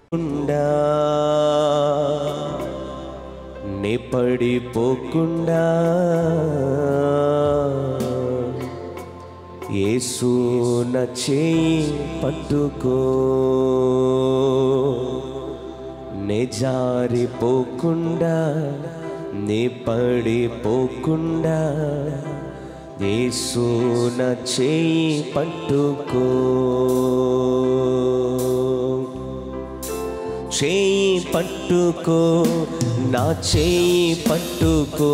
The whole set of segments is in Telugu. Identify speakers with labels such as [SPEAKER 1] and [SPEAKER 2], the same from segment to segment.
[SPEAKER 1] పోకుండా నే పడిపోకుండా యేసు నా చేయి పట్టుకో నే జారిపోకుండా నే పడిపోకుండా యేసు నా చేయి పట్టుకో చేయి పట్టుకో నా చేయి పట్టుకో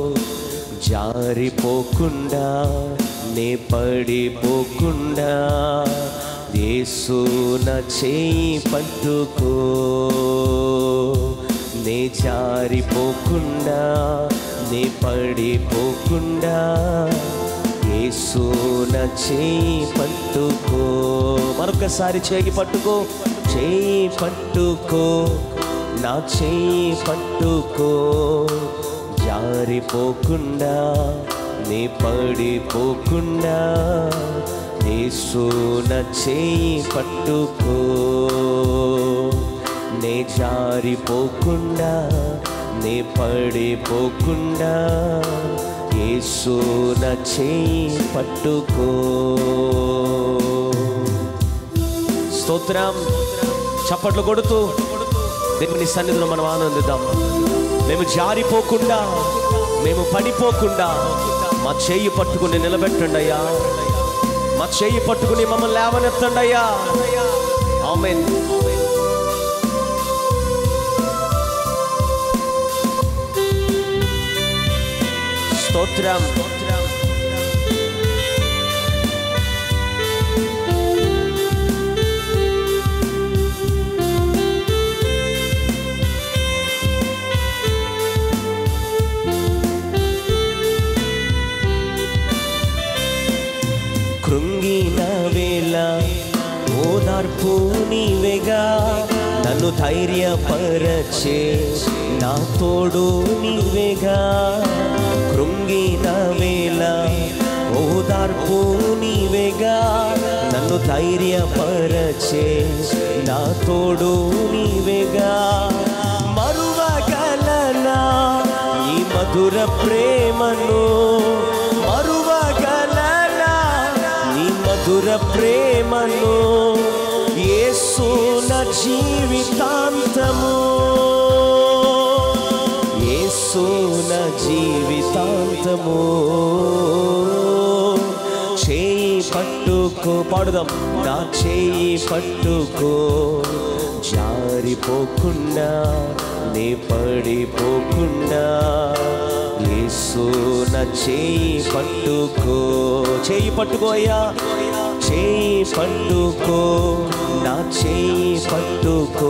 [SPEAKER 1] జారిపోకుండా నే పడిపోకుండా యేసు నా చేయి పట్టుకో నే జారిపోకుండా నే పడిపోకుండా యేసు నా చేయి పట్టుకో మరొకసారి చేయి పట్టుకో చేయి పట్టుకో నా చేయి పట్టుకో జారిపోకుండా నీ పడిపోకుండా యేసు నా చేయి పట్టుకో నే జారిపోకుండా నే పడిపోకుండా యేసు నా చేయి పట్టుకో స్తోత్రం చప్పట్లు కొడుతూ దేవుని సన్నిధిలో మనం ఆనందిద్దాం మేము జారిపోకుండా మేము పడిపోకుండా మా చేయి పట్టుకుని నిలబెట్టండి అయ్యా మా చేయి పట్టుకుని మమ్మల్ని లేవనెత్తండి అయ్యా ఆమెన్ స్తోత్రం కృంగిన వేళ ఓదార్పు నీవేగా నన్ను ధైర్యపరచే నా తోడు నీవేగా కృంగిన వేళ ఓదార్పు నీవేగా నన్ను ధైర్యపరచే నా తోడు నీవేగా మరువగలనా ఈ మధుర ప్రేమను మరువగలనా నీ మధుర ప్రేమను యేసు నా జీవితాంతము యేసు నా జీవితాంతము చేయి పట్టుకో పాడుదాం నా చేయి పట్టుకో జారిపోకుండా నే పడిపోకుండా యేసు నా చేయి పట్టుకో చేయి పట్టుకో అయ్యా చేయి పట్టుకో నా చేయి పట్టుకో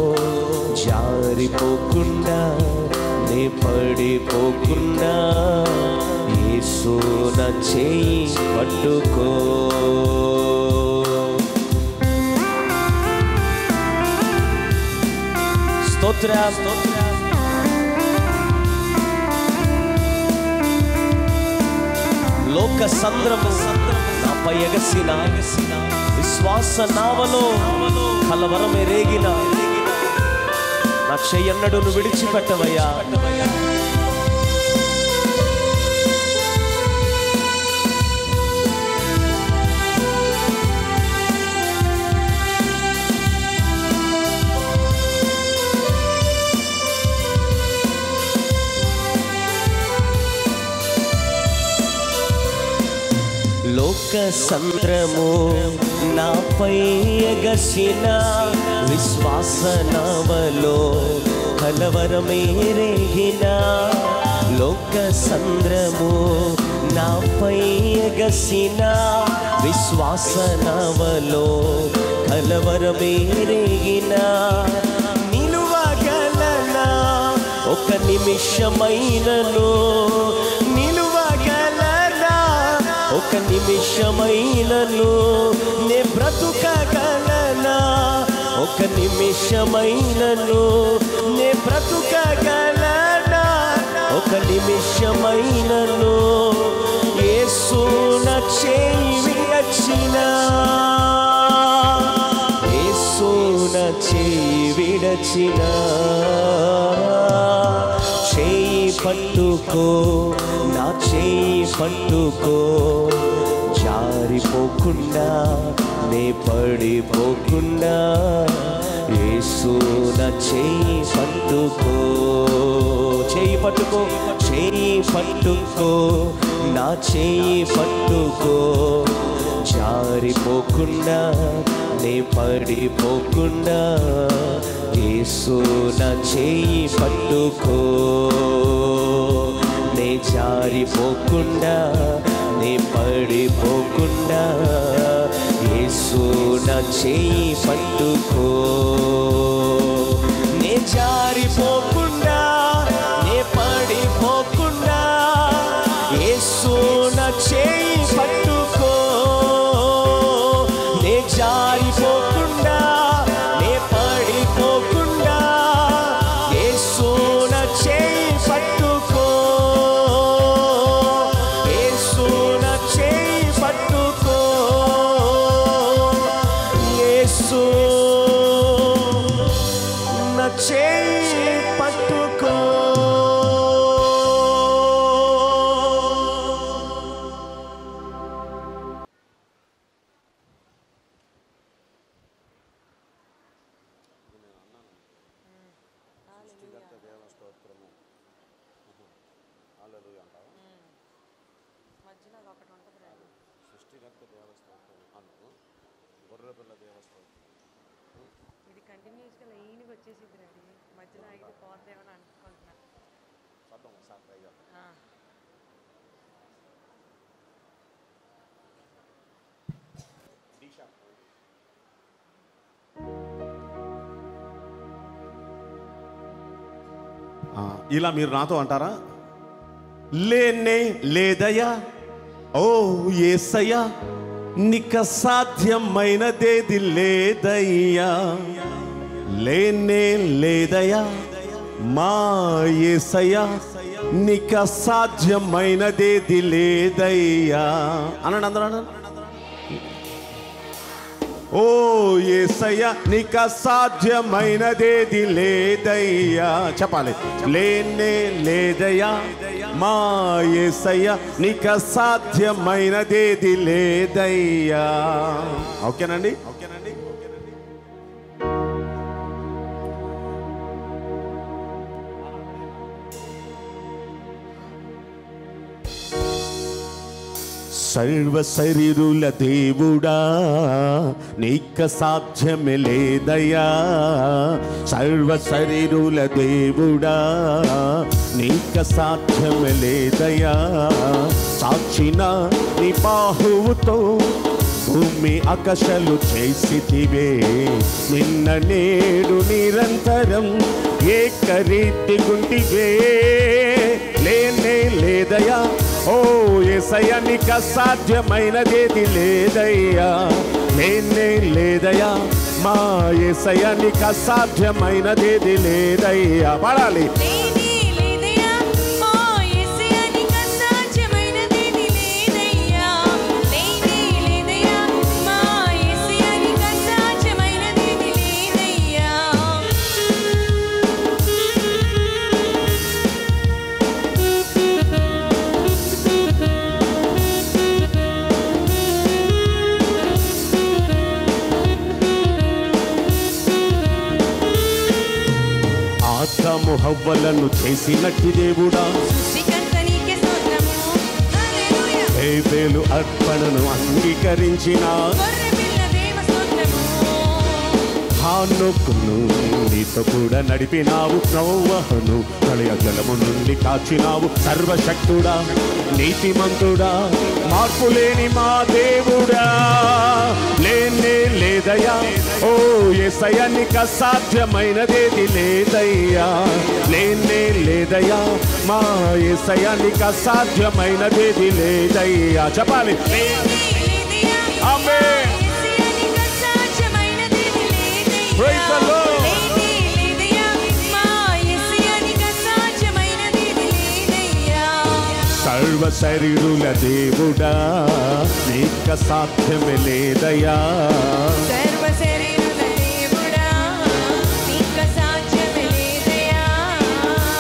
[SPEAKER 1] జారిపోకుండా నే పడిపోకుండా యేసు నా చేయి పట్టుకో స్తోత్ర స్తోత్ర లోక సంద్రము నాపై ఎగసిన విశ్వాస నావలో కలవరమే రేగిన నా చెయ్యన్నడు నువ్వు విడిచిపెట్టవయ్యా లోక సంద్రము నాపై ఎగసిన విశ్వాస నవలో కలవరమే రేగిన లోక సంద్రము నాపై ఎగసిన విశ్వాస నవలో కలవరమే రేగిన నిలువగలనా ఒక నిమిషమైనను నిలువగలనా ఒక నిమిషమైనను నే బ్రతుకగలనా ఒక నిమిషమైనను నే బ్రతుకగలనా ఒక నిమిషమైనను యేసు నా చేయి విరచిన యేసు నా చేయి విడచిన చేయి పట్టుకో నా చేయి పట్టుకో జారిపోకుండా నే పడిపోకుండా యేసు నా చేయి పట్టుకో చేయి పట్టుకో చేయి పట్టుకో నా చేయి పట్టుకో జారిపోకుండా నే పడిపోకుండా యేసు నా చేయి పట్టుకో నే జారిపోకుండా నే పడిపోకుండా యేసు నా చేయి పట్టుకో నే జారిపోకుండా నే పడిపోకుండా యేసు నా చేయి పట్టుకో నే జారిపోకుండా నే పడిపోకుండా యేసు నా చేయి పట్టుకో యేసు నా చేయి పట్టుకో యేసు నా చేయి పట్టుకో
[SPEAKER 2] మధ్యలో అది ఒకటి ఉంటుంది రండి
[SPEAKER 3] సృష్టికర్త దేవస్థానం అను గొర్రెపిల్ల దేవస్థానం
[SPEAKER 2] ఇది కంటిన్యూస్గా లైన్గా వచ్చేసింది రండి మధ్యలో ఆగితే పోద్దేమని అనుకుంటున్నా
[SPEAKER 3] చూద్దాం ఒకసారి ట్రై చేద్దాం
[SPEAKER 2] ఆ.
[SPEAKER 3] డీ షాప్ ఇలా మీరు నాతో అంటారా లేనే లేదయ్యా ఓ ఏసయ్యా నిక సాధ్యమైనదేది లేదయ్యా లేనే లేదయ్యా మా ఏసయ్యా నిక సాధ్యమైనదేది లేదయ్యా అనండి అందరూ అనండి ఓ ఏసయ్య నీకు అసాధ్యమైనదేది లేదయ్యా చెప్పాలి లేనే లేదయ్యా మా ఏసయ్య నీకు అసాధ్యమైనదేది లేదయ్యా ఓకేనండి ఓకేనండి సర్వ శరీరుల దేవుడా నీక సాధ్యమే లేదయ్యా సర్వ శరీరుల దేవుడా నీక సాధ్యమే లేదయ్యా సాక్షిన నీ బాహువుతో భూమి ఆకాశాలు చేసితివే నిన్న నేడు నిరంతరం ఏకరీతి గుంటివే లేనే లేదయ్యా ఓ ఏసయ్య నీకు అసాధ్యమైనదేది లేదయ్యా లేనే లేదయ్యా మా ఏసయ్య నీకు అసాధ్యమైనదేది లేదయ్యా పడాలి
[SPEAKER 4] లేనే లేదయ్యా మా యేసయ్య నీకు అసాధ్యమైనదేది లేదయ్యా లేనే లేదయ్యా మా యేసయ్య నీకు అసాధ్యమైనదేది లేదయ్యా
[SPEAKER 3] ఆదాము హవ్వలను చేసినట్టి దేవుడా
[SPEAKER 4] సృష్టికర్త నీకే స్తోత్రము హల్లెలూయా
[SPEAKER 3] వేలు అర్పణను అంగీకరించిన
[SPEAKER 4] గొర్రెపిల్ల దేవ స్తోత్రము
[SPEAKER 3] హానోకును నీతో కూడా నడిపినావు నవ్వహను ప్రళయ జలము నుండి కాచినావు సర్వశక్తుడా నీతిమంతుడా మార్పు లేని మా దేవుడా లేనే లేదయ్యా ఓ ఎసయ నీకు అసాధ్యమైనదేది లేదయ్యా లేనే లేదయ్యా మా ఎసయ నీకు అసాధ్యమైనదేది లేదయ్యా చెప్పాలి
[SPEAKER 4] లేనే లేదయ్యా
[SPEAKER 3] ఆమేన్.
[SPEAKER 4] యేసయ్య నీకు అసాధ్యమైనదేది లేదయ్యా
[SPEAKER 3] Praise the Lord.
[SPEAKER 4] లేనే లేదయ్యా మా యేసయ్య నీకు అసాధ్యమైనదేది లేదయ్యా
[SPEAKER 3] సర్వ శరీరుల దేవుడా నీక సాధ్యమే లేదయ్యా
[SPEAKER 4] సర్వ శరీరుల దేవుడా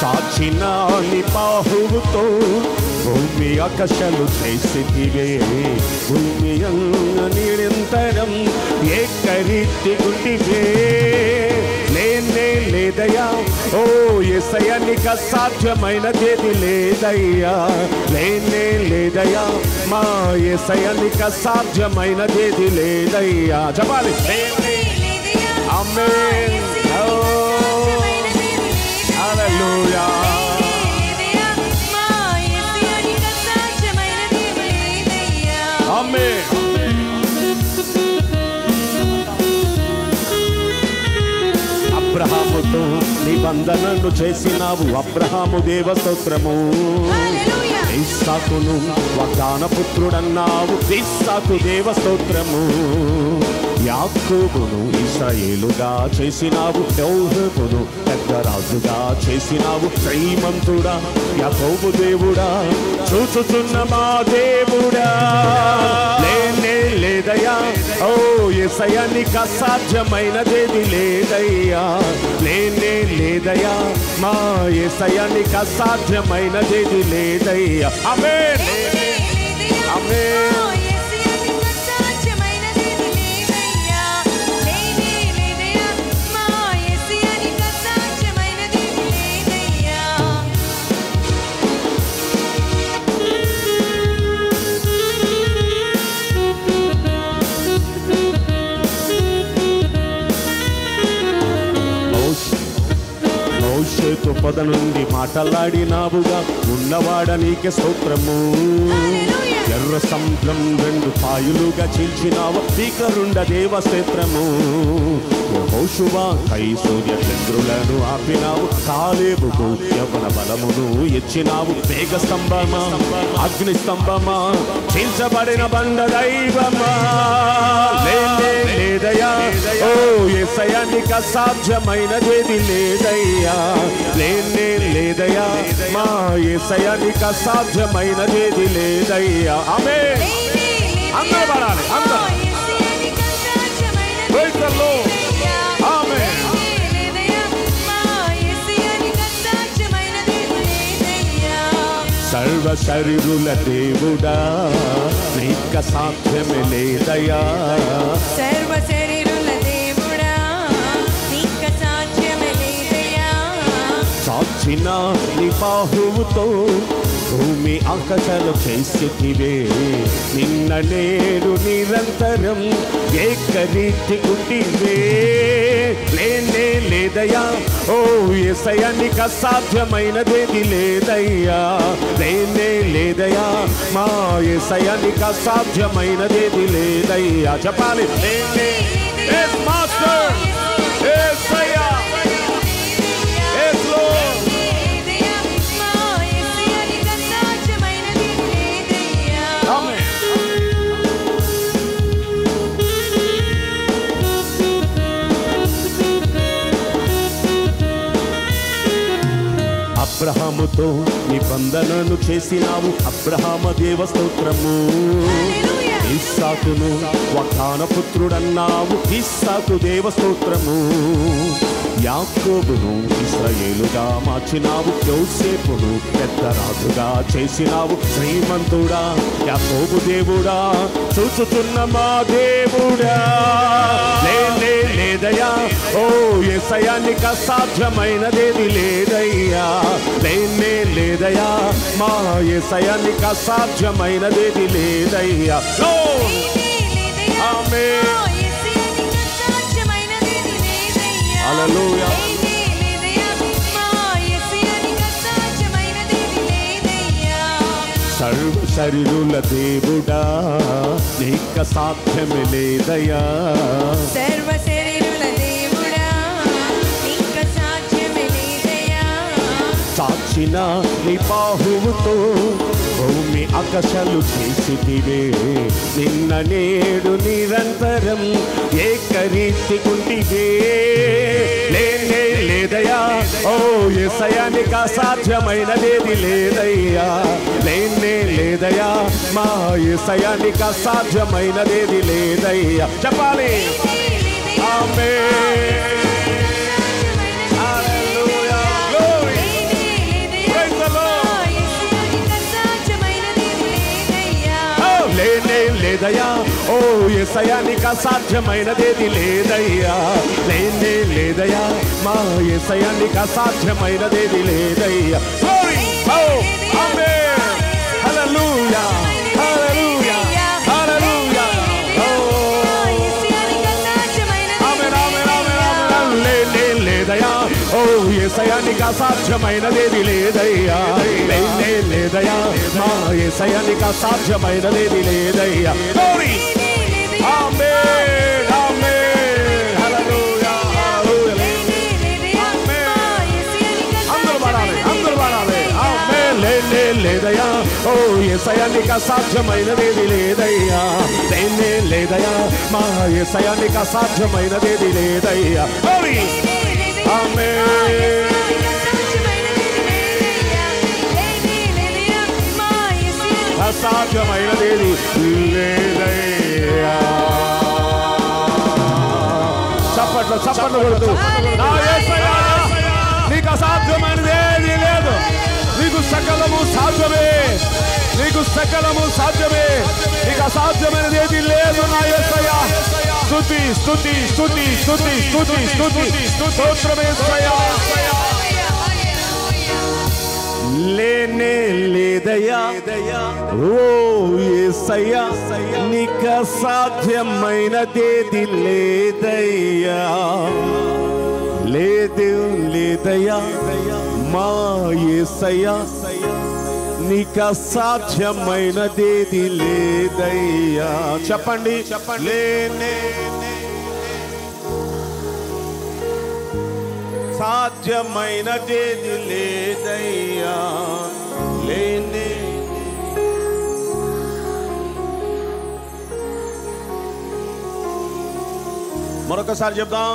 [SPEAKER 3] చాచిన నీ బాహువుతో భూమి ఆకాశాలు చేసిదివే భూమి అంగ నిరంతరం ఏకరీతి గుంటివే లేనే లేదయ్యా ఓ ఎసయ్య నీకు అసాధ్యమైనదేది లేదయ్యా లేనే లేదయ్యా మా ఎసయ్య నీకు అసాధ్యమైనదేది లేదయ్యా చెప్పాలి లేనే ఆమేన్ ఓ హల్లెలూయా ఆమేన్ అబ్రహాముతో నిబంధనను చేసినావు అబ్రహాము దేవ స్తోత్రము ఇస్సాకును వాగ్దాన పుత్రుడన్నావు ఇస్సాకు దేవ స్తోత్రము యాకోబును ఇస్రాయేలుగా చేసినావు యౌహబును పెద్ద రాజుగా చేసినావు శ్రీమంతుడా యాకోబు దేవుడా చూచుచున్న మా దేవుడా లేనే లేదయ్యా ఓ ఎసయ నీకు అసాధ్యమైనదేది లేదయ్యా లేనే లేదయ్యా మా ఎసయ నీకు అసాధ్యమైనదేది లేదయ్యా అవే మోషేతు పొద నుండి మాటలాడినావుగా ఉన్నవాడ నీకే స్తోత్రము ఎర్ర సముద్రం రెండు పాయులుగా చీల్చినావు భీకరుండ దేవ స్తోత్రము హోషువా కై సూర్య చంద్రులను ఆపినావు కాలేబుకు యవన బలమును ఇచ్చినావు మేఘ స్తంభమా అగ్ని స్తంభమా చీల్చబడిన బండ దైవమా లేనే లేదయా ఓ ఎసయానికి అసాధ్యమైనదేది లేదయ్యా లేనే లేదయ్యా మా ఎసయానికి అసాధ్యమైనదేది లేదయ్యా ఆమె అందరూ పాడాలి, అందరూ. Praise the Lord. Amen. సర్వ శరీరుల దేవుడా నీక సాధ్యమే లేదయా
[SPEAKER 4] సర్వ శరీరుల దేవుడా నీక సాధ్యమే లేదయ్యా
[SPEAKER 3] సాక్షిన నీ బాహువుతో భూమి ఆకాశాలు చేసివే నిన్న నేడు నిరంతరం ఏకరీతి గుంటివే లేనే లేదయ్యా ఓ ఎసయానికి అసాధ్యమైనదేది లేదయ్యా లేనే లేదయ్యా మా ఎసయానికి అసాధ్యమైనదేది లేదయ్యా చెప్పాలి లేనే Yes, Master. యేసయ్యా. Yes, Lord. Amen. అబ్రహాముతో నిబంధనను చేసినావు అబ్రహామ దేవ స్తోత్రము ఇస్సాకును వాగ్దాన పుత్రుడన్నావు ఇస్సాకు దేవ స్తోత్రము యాకోబును ఇస్రాయేలుగా మార్చినావు యోసేపును పెద్ద రాజుగా చేసినావు శ్రీమంతుడా యాకోబు దేవుడా చూచుతున్న మా దేవుడా లేనే లేదయ్యా ఓ ఎసయానికి అసాధ్యమైనదేది లేదయ్యా లేనే లేదయ్యా మా ఎసయానికి అసాధ్యమైనదేది లేదయ్యా Lord. Amen. Hallelujah. సర్వ శరీరుల దేవుడా నీక సాధ్యమే లేదయ్యా
[SPEAKER 4] సర్వ శరీరుల దేవుడా నీక సాధ్యమే లేదయ్యా
[SPEAKER 3] సాక్షిన నీ బాహువుతో భూమి ఆకాశాలు చేసిదివే నిన్న నేడు నిరంతరం ఏకరీతి గుంటివే లేనే లేదయ్యా ఓ ఎసయానికి అసాధ్యమైనదేది లేదయ్యా లేనే లేదయ్యా మా ఎసయానికి అసాధ్యమైనదేది లేదయ్యా చెప్పాలి ఆమేన్ Hallelujah. Glory. లేదయ్యా ఓ ఎసయా నీకు అసాధ్యమైనదేది లేదయ్యా లేనే లేదయ్యా మా ఎసయా నీకు అసాధ్యమైనదేది లేదయ్యా Glory! Oh, amen. Hallelujah. Hallelujah. Hallelujah. Oh. Amen, amen, amen, amen. లే, లే, లేదయ్యా ఓ ఏసయానికి అసాధ్యమైనదేది లేదయ్యా లే, లే, లేదయ్యా మా ఏసయానికి అసాధ్యమైనదేది లేదయ్యా Glory. Amen, amen. Hallelujah, hallelujah. అందరూ పాడాలి అందరూ పాడాలి ఆమేన్. లే, లే, లేదయ్యా ఓ ఏసయానికి అసాధ్యమైనదేది లేదయ్యా లేనే లేదయ్యా మా ఏసయానికి అసాధ్యమైనదేది లేదయ్యా Glory. అసాధ్యమైనదేది లేదయ్యా చప్పట్లు చప్పట్లు కొడుతూ నా యేసయ్యా, నీకు అసాధ్యమైనది ఏది లేదు నీకు సకలము సాధ్యమే నీకు సకలము సాధ్యమే నీకు అసాధ్యమైనది ఏది లేదు నా యేసయ్యా స్తుతి స్తుతి స్తుతి స్తుతి స్తుతి స్తుతి స్తోత్రమేసయ్యా లేనే లేదయ్యా ఓ ఏసయ్యా నీకు అసాధ్యమైనదేది లేదయ్యా లేదు లేదయ్యా మా ఏసయ్యా నీకు అసాధ్యమైనదేది లేదయ్యా చెప్పండి చెప్పండి లేనే సాధ్యమైనదేది లేదయ్యా లేనే మరొకసారి చెప్దాం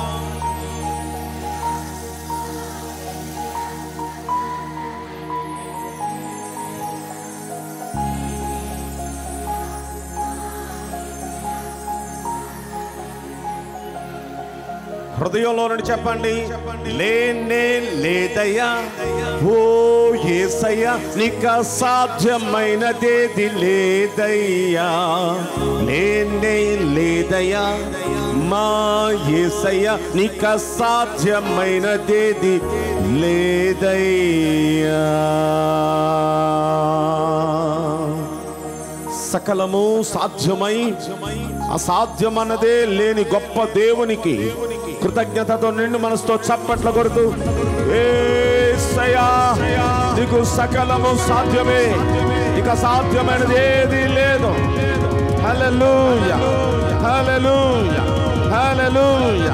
[SPEAKER 3] హృదయంలో నుండి చెప్పండి లేనే లేదయ్యా ఓ ఏసయ్యా నీకు అసాధ్యమైనదేది లేదయ్యా లేనే లేదయ్యా మా ఏసయ్యా నీకు అసాధ్యమైనదేది లేదయ్యా సకలము సాధ్యమై అసాధ్యమన్నదే లేని గొప్ప దేవునికి కృతజ్ఞతతో నిండు మనసుతో చప్పట్ల కొడుతూ "యేసయ్యా, నీకు సకలము సాధ్యమే ఇక సాధ్యమైనది ఏది లేదు హల్లెలూయా హల్లెలూయా హల్లెలూయా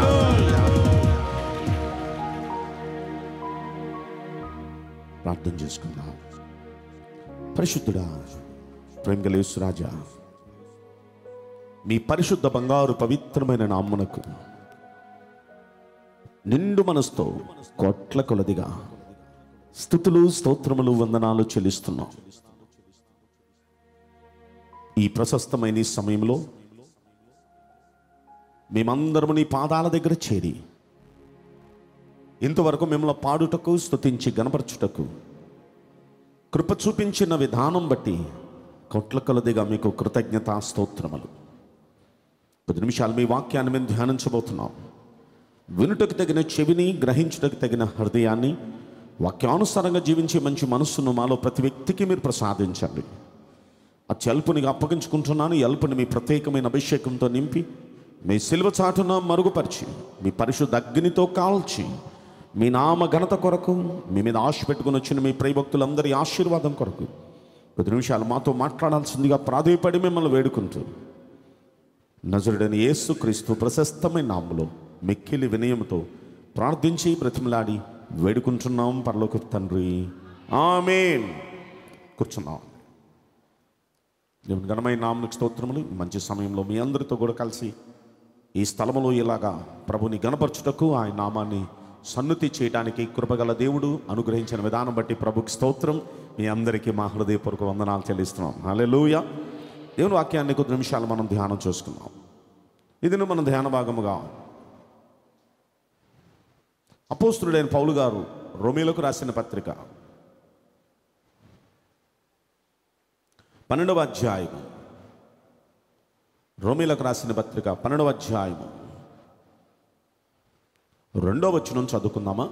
[SPEAKER 3] ప్రార్థన చేసుకుందాం పరిశుద్ధుడా ప్రేమగలేసు రాజా మీ పరిశుద్ధ బంగారు పవిత్రమైన నామ్మునకు నిండు మనసుతో కోట్ల కొలదిగా స్థుతులు స్తోత్రములు వందనాలు చెల్లిస్తున్నాం ఈ ప్రశస్తమైన ఈ సమయంలో మేమందరము నీ పాదాల దగ్గర చేరి ఇంతవరకు మిమ్మల్ని పాడుటకు స్తుతించి గనపరచుటకు కృప చూపించిన విధానం బట్టి కొట్ల కొలదిగా మీకు కృతజ్ఞతా స్తోత్రములు పది నిమిషాలు మీ వాక్యాన్ని మేము ధ్యానించబోతున్నాం వినుటకు తగిన చెవిని గ్రహించుటకు తగిన హృదయాన్ని వాక్యానుసారంగా జీవించే మంచి మనస్సును మాలో ప్రతి వ్యక్తికి మీరు ప్రసాదించండి ఆ చెల్పునిగా అప్పగించుకుంటున్నాను ఈ అల్పుని మీ ప్రత్యేకమైన అభిషేకంతో నింపి మీ సిలువ చాటున మరుగుపరిచి మీ పరిశుద్ధ అగ్నితో కాల్చి మీ నామ ఘనత కొరకు మీ మీద ఆశ పెట్టుకుని వచ్చిన మీ ప్రియభక్తులందరి ఆశీర్వాదం కొరకు కొద్ది నిమిషాలు మాతో మాట్లాడాల్సిందిగా ప్రాధేయపడి మిమ్మల్ని వేడుకుంటూ నజరుడని యేసు క్రీస్తు ప్రశస్తమైన నామములో మిక్కిలి వినయంతో ప్రార్థించి బ్రతిమలాడి వేడుకుంటున్నాం పరలోక తండ్రి ఆమేన్ కూర్చున్నాం దేవుని ఘనమైన నామకు స్తోత్రములు ఈ మంచి సమయంలో మీ అందరితో కూడా కలిసి ఈ స్థలములో ఇలాగా ప్రభుని గణపరచుటకు ఆయన నామాన్ని సన్నుతి చేయడానికి కృపగల దేవుడు అనుగ్రహించిన విధానం బట్టి ప్రభుకి స్తోత్రం మీ అందరికీ మా హృదయపూర్వక వందనాలు చెల్లిస్తున్నాం హల్లెలూయా దేవుని వాక్యాన్ని కొద్ది నిమిషాలు మనం ధ్యానం చేసుకుందాం ఇది మన ధ్యాన భాగముగా అపోస్తుడైన పౌలు గారు రోమిలకు రాసిన పత్రిక పన్నెండవ అధ్యాయం రోమిలకు రాసిన పత్రిక పన్నెండవ అధ్యాయము రెండో వచనం చదువుకుందామా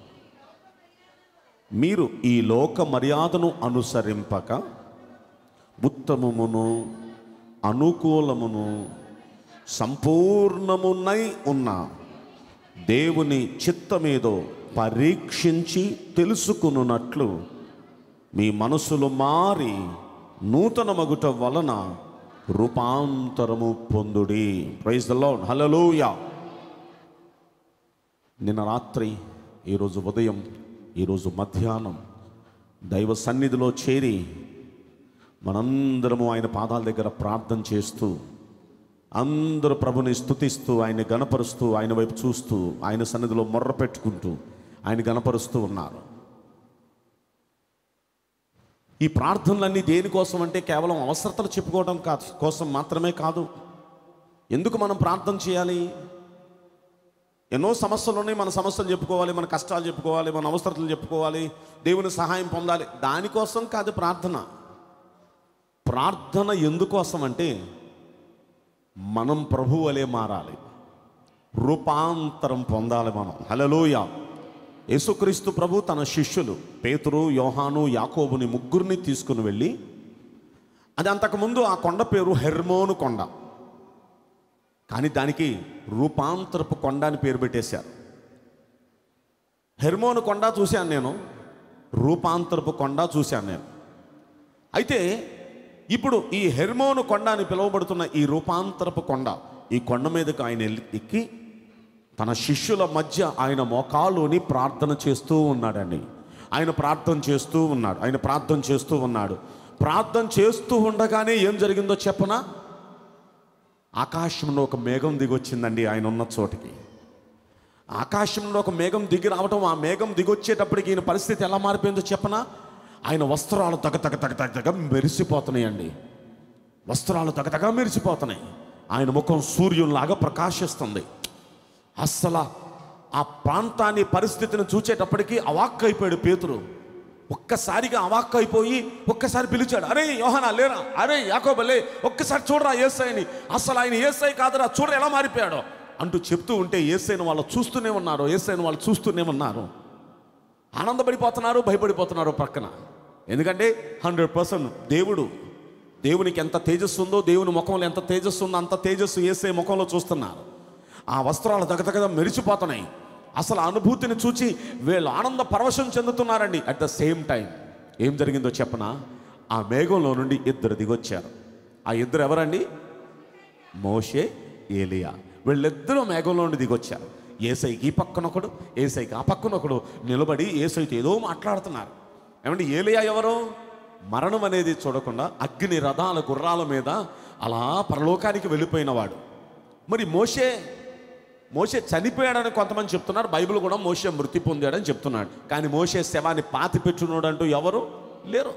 [SPEAKER 3] మీరు ఈ లోక మర్యాదను అనుసరింపక ఉత్తమమును అనుకూలమును సంపూర్ణమునై ఉన్న దేవుని చిత్తమేదో పరీక్షించి తెలుసుకున్నట్లు మీ మనసులు మారి నూతన మగుట వలన రూపాంతరము పొందుడి ప్రైజ్ ద లార్డ్ హల్లెలూయా నిన్న రాత్రి ఈరోజు ఉదయం ఈరోజు మధ్యాహ్నం దైవ సన్నిధిలో చేరి మనందరము ఆయన పాదాల దగ్గర ప్రార్థన చేస్తూ అందరూ ప్రభుని స్తుతిస్తూ ఆయన గణపరుస్తూ ఆయన వైపు చూస్తూ ఆయన సన్నిధిలో మొర్ర పెట్టుకుంటూ ఆయన గణపరుస్తూ ఉన్నారు ఈ ప్రార్థనలన్నీ దేనికోసం అంటే కేవలం అవసరతలు చెప్పుకోవడం కా కోసం మాత్రమే కాదు ఎందుకు మనం ప్రార్థన చేయాలి ఎన్నో సమస్యలు ఉన్నాయి మన సమస్యలు చెప్పుకోవాలి మన కష్టాలు చెప్పుకోవాలి మన అవసరతలు చెప్పుకోవాలి దేవుని సహాయం పొందాలి దానికోసం కాదు ప్రార్థన ప్రార్థన ఎందుకోసం అంటే మనం ప్రభు వలె మారాలి రూపాంతరం పొందాలి మనం హలలోయ యేసుక్రీస్తు ప్రభు తన శిష్యులు పేతురు యోహాను యాకోబుని ముగ్గురిని తీసుకుని వెళ్ళి అది అంతకుముందు ఆ కొండ పేరు హెర్మోను కొండ కానీ దానికి రూపాంతరపు కొండ అని పేరు పెట్టేశారు హెర్మోను కొండ చూశాను నేను రూపాంతరపు కొండ చూశాను నేను అయితే ఇప్పుడు ఈ హెర్మోను కొండ అని పిలువబడుతున్న ఈ రూపాంతరపు కొండ ఈ కొండ మీదకు ఆయన ఎల్లి- ఎక్కి తన శిష్యుల మధ్య ఆయన మోకాలుని ప్రార్థన చేస్తూ ఉన్నాడండి ఆయన ప్రార్థన చేస్తూ ఉన్నాడు ఆయన ప్రార్థన చేస్తూ ఉన్నాడు ప్రార్థన చేస్తూ ఉండగానే ఏం జరిగిందో చెప్పనా ఆకాశంలో ఒక మేఘం దిగొచ్చిందండి ఆయన ఉన్న చోటికి ఆకాశంలో ఒక మేఘం దిగి రావటం ఆ మేఘం దిగొచ్చేటప్పటికి ఈయన పరిస్థితి ఎలా మారిపోయిందో చెప్పనా ఆయన వస్త్రాలు తగ తగ తగ తగ తగ మెరిసిపోతున్నాయండి వస్త్రాలు తగ తగ మెరిసిపోతున్నాయి ఆయన ముఖం సూర్యునిలాగా ప్రకాశిస్తుంది అస్సలు ఆ ప్రాంతాన్ని పరిస్థితిని చూచేటప్పటికి అవాక్ అయిపోయాడు పేతురు ఒక్కసారిగా అవాక్ అయిపోయి ఒక్కసారి పిలిచాడు అరే యోహనా లేరా అరే యాకోబలే ఒక్కసారి చూడరా ఏసైని అసలు ఆయన ఏసై కాదురా చూడ ఎలా మారిపోయాడో అంటూ చెప్తూ ఉంటే ఏసైని వాళ్ళు చూస్తూనే ఉన్నారు ఏసైని వాళ్ళు చూస్తూనే ఉన్నారు ఆనందపడిపోతున్నారు భయపడిపోతున్నారు పక్కన ఎందుకంటే హండ్రెడ్ పర్సెంట్ దేవుడు దేవునికి ఎంత తేజస్సు ఉందో దేవుని ముఖంలో ఎంత తేజస్సు ఉందో అంత తేజస్సు ఏసే ముఖంలో చూస్తున్నారు ఆ వస్త్రాలు దగదగద మెరిచిపోతున్నాయి అసలు ఆ అనుభూతిని చూచి వీళ్ళు ఆనంద పరవశం చెందుతున్నారండి అట్ ద సేమ్ టైం ఏం జరిగిందో చెప్పనా ఆ మేఘంలో నుండి ఇద్దరు దిగొచ్చారు ఆ ఇద్దరు ఎవరండి మోషే ఏలియా వీళ్ళిద్దరూ మేఘంలో నుండి దిగొచ్చారు ఏసైకి ఈ పక్కన ఒకడు ఏసైకి ఆ పక్కన ఒకడు నిలబడి ఏసైతో ఏదో మాట్లాడుతున్నారు ఏమంటే ఏలియా ఎవరు మరణం అనేది చూడకుండా అగ్ని రథాల గుర్రాల మీద అలా పరలోకానికి వెళ్ళిపోయినవాడు మరి మోషే మోషే చనిపోయాడని కొంతమంది చెప్తున్నారు బైబిల్ కూడా మోషే మృతి పొందాడని చెప్తున్నాడు కానీ మోషే శవాన్ని పాతి పెట్టున్నాడు అంటూ ఎవరు లేరు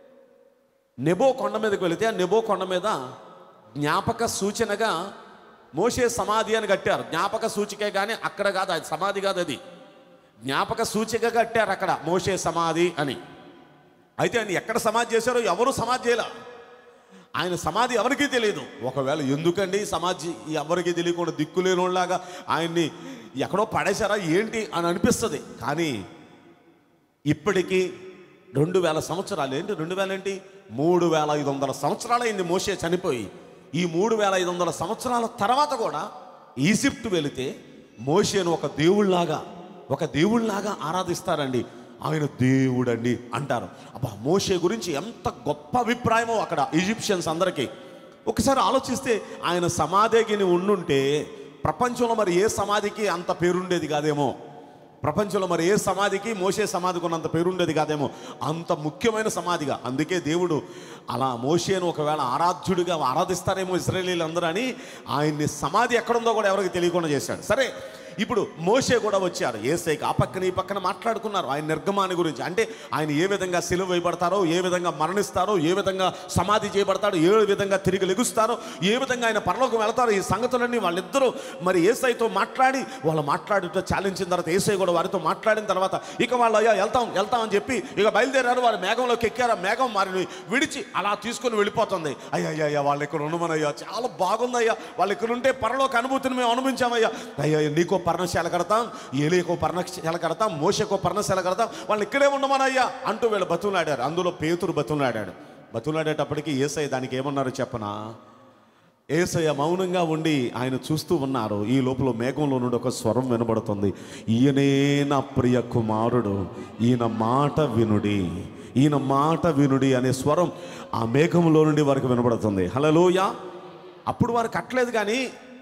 [SPEAKER 3] నెబో కొండ మీదకి వెళితే ఆ నెబో కొండ మీద జ్ఞాపక సూచనగా మోషే సమాధి అని కట్టారు జ్ఞాపక సూచికే కానీ అక్కడ కాదు అది సమాధి కాదు అది జ్ఞాపక సూచిక కట్టారు అక్కడ మోషే సమాధి అని అయితే ఆయన ఎక్కడ సమాధి చేశారో ఎవరు సమాధి చేయలే ఆయన సమాధి ఎవరికీ తెలియదు ఒకవేళ ఎందుకండి సమాధి ఎవరికి తెలియకుండా దిక్కులేనిలాగా ఆయన్ని ఎక్కడో పడేశారా ఏంటి అని అనిపిస్తుంది కానీ ఇప్పటికీ రెండు వేల సంవత్సరాలు ఏంటి రెండు వేల ఏంటి మూడు వేల ఐదు వందల సంవత్సరాలైంది మోసే చనిపోయి ఈ మూడు వేల ఐదు వందల సంవత్సరాల తర్వాత కూడా ఈజిప్ట్ వెళితే మోషేను ఒక దేవుళ్ళలాగా ఒక దేవుళ్ళలాగా ఆరాధిస్తారండి ఆయన దేవుడండి అంటారు అబ్బా మోషే గురించి ఎంత గొప్ప అభిప్రాయమో అక్కడ ఈజిప్షియన్స్ అందరికీ ఒకసారి ఆలోచిస్తే ఆయన సమాధికి ఉండుంటే ప్రపంచంలో మరి ఏ సమాధికి అంత పేరుండేది కాదేమో ప్రపంచంలో మరి ఏ సమాధికి మోసే సమాధికి ఉన్నంత పేరుండేది కాదేమో అంత ముఖ్యమైన సమాధిగా అందుకే దేవుడు అలా మోషేను ఒకవేళ ఆరాధ్యుడిగా ఆరాధిస్తారేమో ఇస్రాయేలీలు అందరూ అని ఆయన్ని సమాధి ఎక్కడుందో కూడా ఎవరికి తెలియకుండా చేశాడు సరే ఇప్పుడు మోషే కూడా వచ్చారు ఏసైకి ఆ పక్కన ఈ పక్కన మాట్లాడుకున్నారు ఆయన నిర్గమాని గురించి అంటే ఆయన ఏ విధంగా సిలువ వేయబడతారో ఏ విధంగా మరణిస్తారో ఏ విధంగా సమాధి చేయబడతాడో ఏ విధంగా తిరిగి లెగుస్తారో ఏ విధంగా ఆయన పరలోకం వెళతారో ఈ సంగతులన్నీ వాళ్ళిద్దరూ మరి ఏసైతో మాట్లాడి వాళ్ళు మాట్లాడుతూ చాలించిన తర్వాత ఏసై కూడా వారితో మాట్లాడిన తర్వాత ఇక వాళ్ళు అయ్యా వెళ్తాం వెళ్తాం అని చెప్పి ఇక బయలుదేరారు వారు మేఘంలోకి ఎక్కారు ఆ మేఘం వారిని విడిచి అలా తీసుకొని వెళ్ళిపోతుంది అయ్యా అయ్యా అయ్యా వాళ్ళు ఇక్కడ ఉండమనయ్యా చాలా బాగుందయ్యా వాళ్ళు ఇక్కడ ఉంటే పరలోక అనుభూతిని మేము అనుభవించామయ్యా అయ్యా నీకో పర్ణశాల కడతాం ఏలియకో పర్ణశాల కడతాం మోసకో పర్ణశాల కడతాం వాళ్ళు ఇక్కడే ఉండమనయ్యా అంటూ వీళ్ళు బతులాడారు అందులో పేతురు బతులాడాడు బతులాడేటప్పటికి ఏసై దానికి ఏమన్నారు చెప్పనా ఏసయ్య మౌనంగా ఉండి ఆయన చూస్తూ ఉన్నారు ఈ లోపల మేఘంలో నుండి ఒక స్వరం వినబడుతుంది ఈయనే నా ప్రియ కుమారుడు ఈయన మాట వినుడి ఈయన మాట వినుడి అనే స్వరం ఆ మేఘంలో నుండి వారికి వినబడుతుంది హలోయ అప్పుడు వారు కట్టలేదు కానీ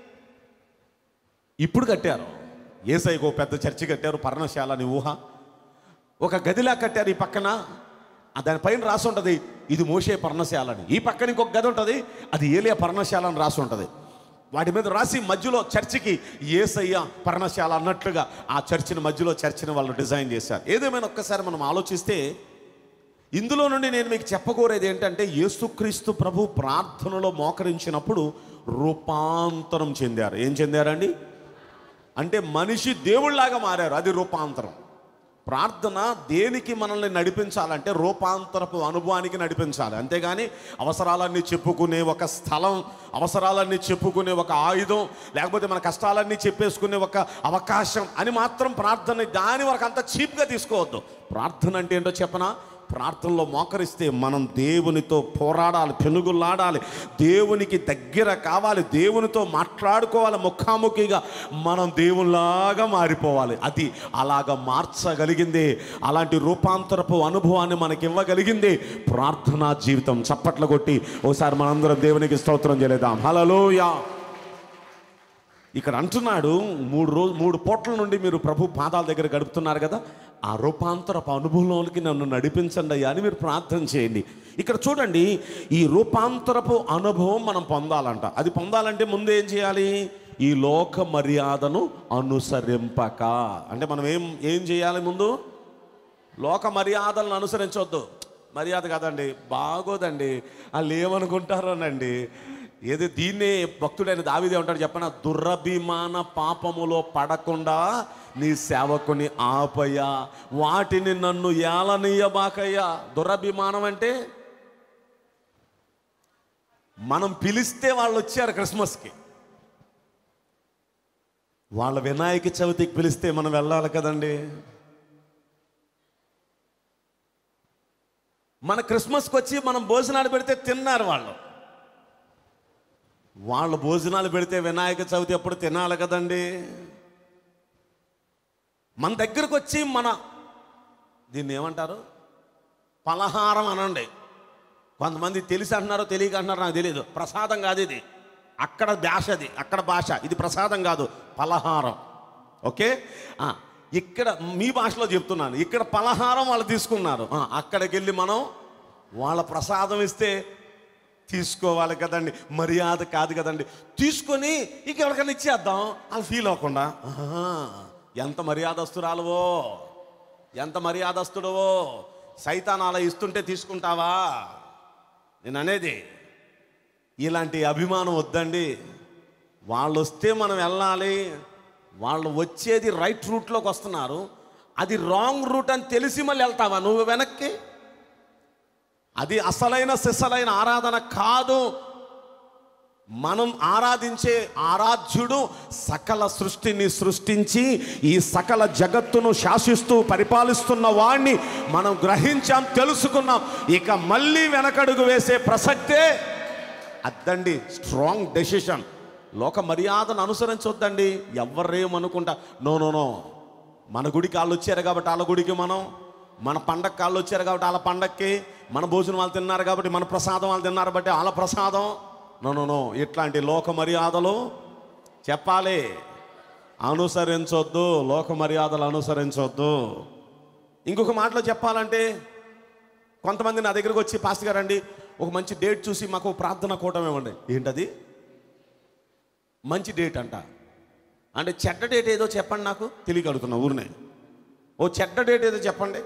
[SPEAKER 3] ఇప్పుడు కట్టారు ఏసైకి ఒక పెద్ద చర్చి కట్టారు పర్ణశాల అని ఊహ ఒక గదిలా కట్టారు ఈ పక్కన ఆ దానిపైన రాసి ఉంటుంది ఇది మోసే పర్ణశాల అని ఈ పక్కన ఇంకొక గది ఉంటుంది అది ఏలియా పర్ణశాల అని రాసి ఉంటుంది వాటి మీద రాసి మధ్యలో చర్చికి ఏసయ్య పర్ణశాల అన్నట్లుగా ఆ చర్చిని మధ్యలో చర్చిని వాళ్ళు డిజైన్ చేశారు ఏదేమైనా ఒక్కసారి మనం ఆలోచిస్తే ఇందులో నుండి నేను మీకు చెప్పకూరేది ఏంటంటే యేసుక్రీస్తు ప్రభు ప్రార్థనలో మోకరించినప్పుడు రూపాంతరం చెందారు ఏం చెందారండి అంటే మనిషి దేవుళ్ళలాగా మారారు అది రూపాంతరం ప్రార్థన దేనికి మనల్ని నడిపించాలంటే రూపాంతరపు అనుభవానికి నడిపించాలి అంతేగాని అవసరాలన్నీ చెప్పుకునే ఒక స్థలం అవసరాలన్నీ చెప్పుకునే ఒక ఆయుధం లేకపోతే మన కష్టాలన్నీ చెప్పేసుకునే ఒక అవకాశం అని మాత్రం ప్రార్థన దాని వరకు అంత చీప్గా తీసుకోవద్దు ప్రార్థన అంటే ఏంటో చెప్పనా ప్రార్థనలో మోకరిస్తే మనం దేవునితో పోరాడాలి పెనుగులాడాలి దేవునికి దగ్గర కావాలి దేవునితో మాట్లాడుకోవాలి ముఖాముఖిగా మనం దేవునిలాగా మారిపోవాలి అది అలాగా మార్చగలిగింది అలాంటి రూపాంతరపు అనుభవాన్ని మనకి ఇవ్వగలిగింది ప్రార్థనా జీవితం చప్పట్లు కొట్టి ఒకసారి మనందరం దేవునికి స్తోత్రం చేయలేదాం హలోయా ఇక్కడ అంటున్నాడు మూడు రోజు మూడు పూట్ల నుండి మీరు ప్రభు పాదాల దగ్గర గడుపుతున్నారు కదా ఆ రూపాంతరపు అనుభవంలోనికి నన్ను నడిపించండి అయ్యా అని మీరు ప్రార్థన చేయండి ఇక్కడ చూడండి ఈ రూపాంతరపు అనుభవం మనం పొందాలంట అది పొందాలంటే ముందు ఏం చేయాలి ఈ లోక మర్యాదను అనుసరింపక అంటే మనం ఏం ఏం చేయాలి ముందు లోక మర్యాదలను అనుసరించవద్దు మర్యాద కాదండి బాగోదండి వాళ్ళు ఏమనుకుంటారోనండి ఏది దీన్నే భక్తుడైన దావిదే ఉంటాడు చెప్పన దురభిమాన పాపములో పడకుండా నీ సేవకుని ఆపయ్యా వాటిని నన్ను ఏలనీయబాకయ్యా దురభిమానం అంటే మనం పిలిస్తే వాళ్ళు వచ్చారు క్రిస్మస్కి వాళ్ళ వినాయక చవితికి పిలిస్తే మనం వెళ్ళాలి కదండి మన క్రిస్మస్కి వచ్చి మనం భోజనాలు పెడితే తిన్నారు వాళ్ళు వాళ్ళు భోజనాలు పెడితే వినాయక చవితి ఎప్పుడు తినాలి కదండి మన దగ్గరకు వచ్చి మన దీన్ని ఏమంటారు పలహారం అనండి కొంతమంది తెలిసి అంటున్నారో తెలియక అంటున్నారో నాకు తెలియదు ప్రసాదం కాదు ఇది అక్కడ భాష అది అక్కడ భాష ఇది ప్రసాదం కాదు పలహారం ఓకే ఆ, ఇక్కడ మీ భాషలో చెప్తున్నాను ఇక్కడ పలహారం వాళ్ళు తీసుకున్నారు ఆ, అక్కడికి వెళ్ళి మనం వాళ్ళ ప్రసాదం ఇస్తే తీసుకోవాలి కదండి మర్యాద కాదు కదండి తీసుకొని ఇక ఎవరికైనా ఇచ్చేద్దాం వాళ్ళు ఫీల్ అవ్వకుండా ఆహా, ఎంత మర్యాదస్తురాలువో ఎంత మర్యాదస్తుడవో సైతాన్ అలా ఇస్తుంటే తీసుకుంటావా నేను అనేది ఇలాంటి అభిమానం వద్దండి వాళ్ళు వస్తే మనం వెళ్ళాలి వాళ్ళు వచ్చేది రైట్ రూట్లోకి వస్తున్నారు అది రాంగ్ రూట్ అని తెలిసి మళ్ళీ వెళ్తావా నువ్వు వెనక్కి అది అసలైన సిసలైన ఆరాధన కాదు మనం ఆరాధించే ఆరాధ్యుడు సకల సృష్టిని సృష్టించి ఈ సకల జగత్తును శాసిస్తూ పరిపాలిస్తున్న వాణ్ణి మనం గ్రహించాం తెలుసుకున్నాం ఇక మళ్ళీ వెనకడుగు వేసే ప్రసక్తే అద్దండి స్ట్రాంగ్ డెసిషన్ లోక మర్యాదను అనుసరించొద్దండి ఎవరేమనుకుంటా నో నో నో మన గుడికి వాళ్ళు వచ్చారు కాబట్టి వాళ్ళ గుడికి మనం మన పండగకి వాళ్ళు వచ్చారు కాబట్టి వాళ్ళ పండక్కి మన భోజనం వాళ్ళు తిన్నారు కాబట్టి మన ప్రసాదం వాళ్ళు తిన్నారు బట్టి వాళ్ళ ప్రసాదం నో నో నో ఇట్లాంటి లోక మర్యాదలు చెప్పాలి అనుసరించొద్దు లోక మర్యాదలు అనుసరించొద్దు ఇంకొక మాటలో చెప్పాలంటే కొంతమంది నా దగ్గరకు వచ్చి పాస్టర్ గారు అండి ఒక మంచి డేట్ చూసి మాకు ప్రార్థన కూటమి ఇవ్వండి ఏంటది మంచి డేట్ అంట అంటే చెడ్డ డేట్ ఏదో చెప్పండి నాకు తెలియక అడుగుతున్నా ఊరినే ఓ చెడ్డ డేట్ ఏదో చెప్పండి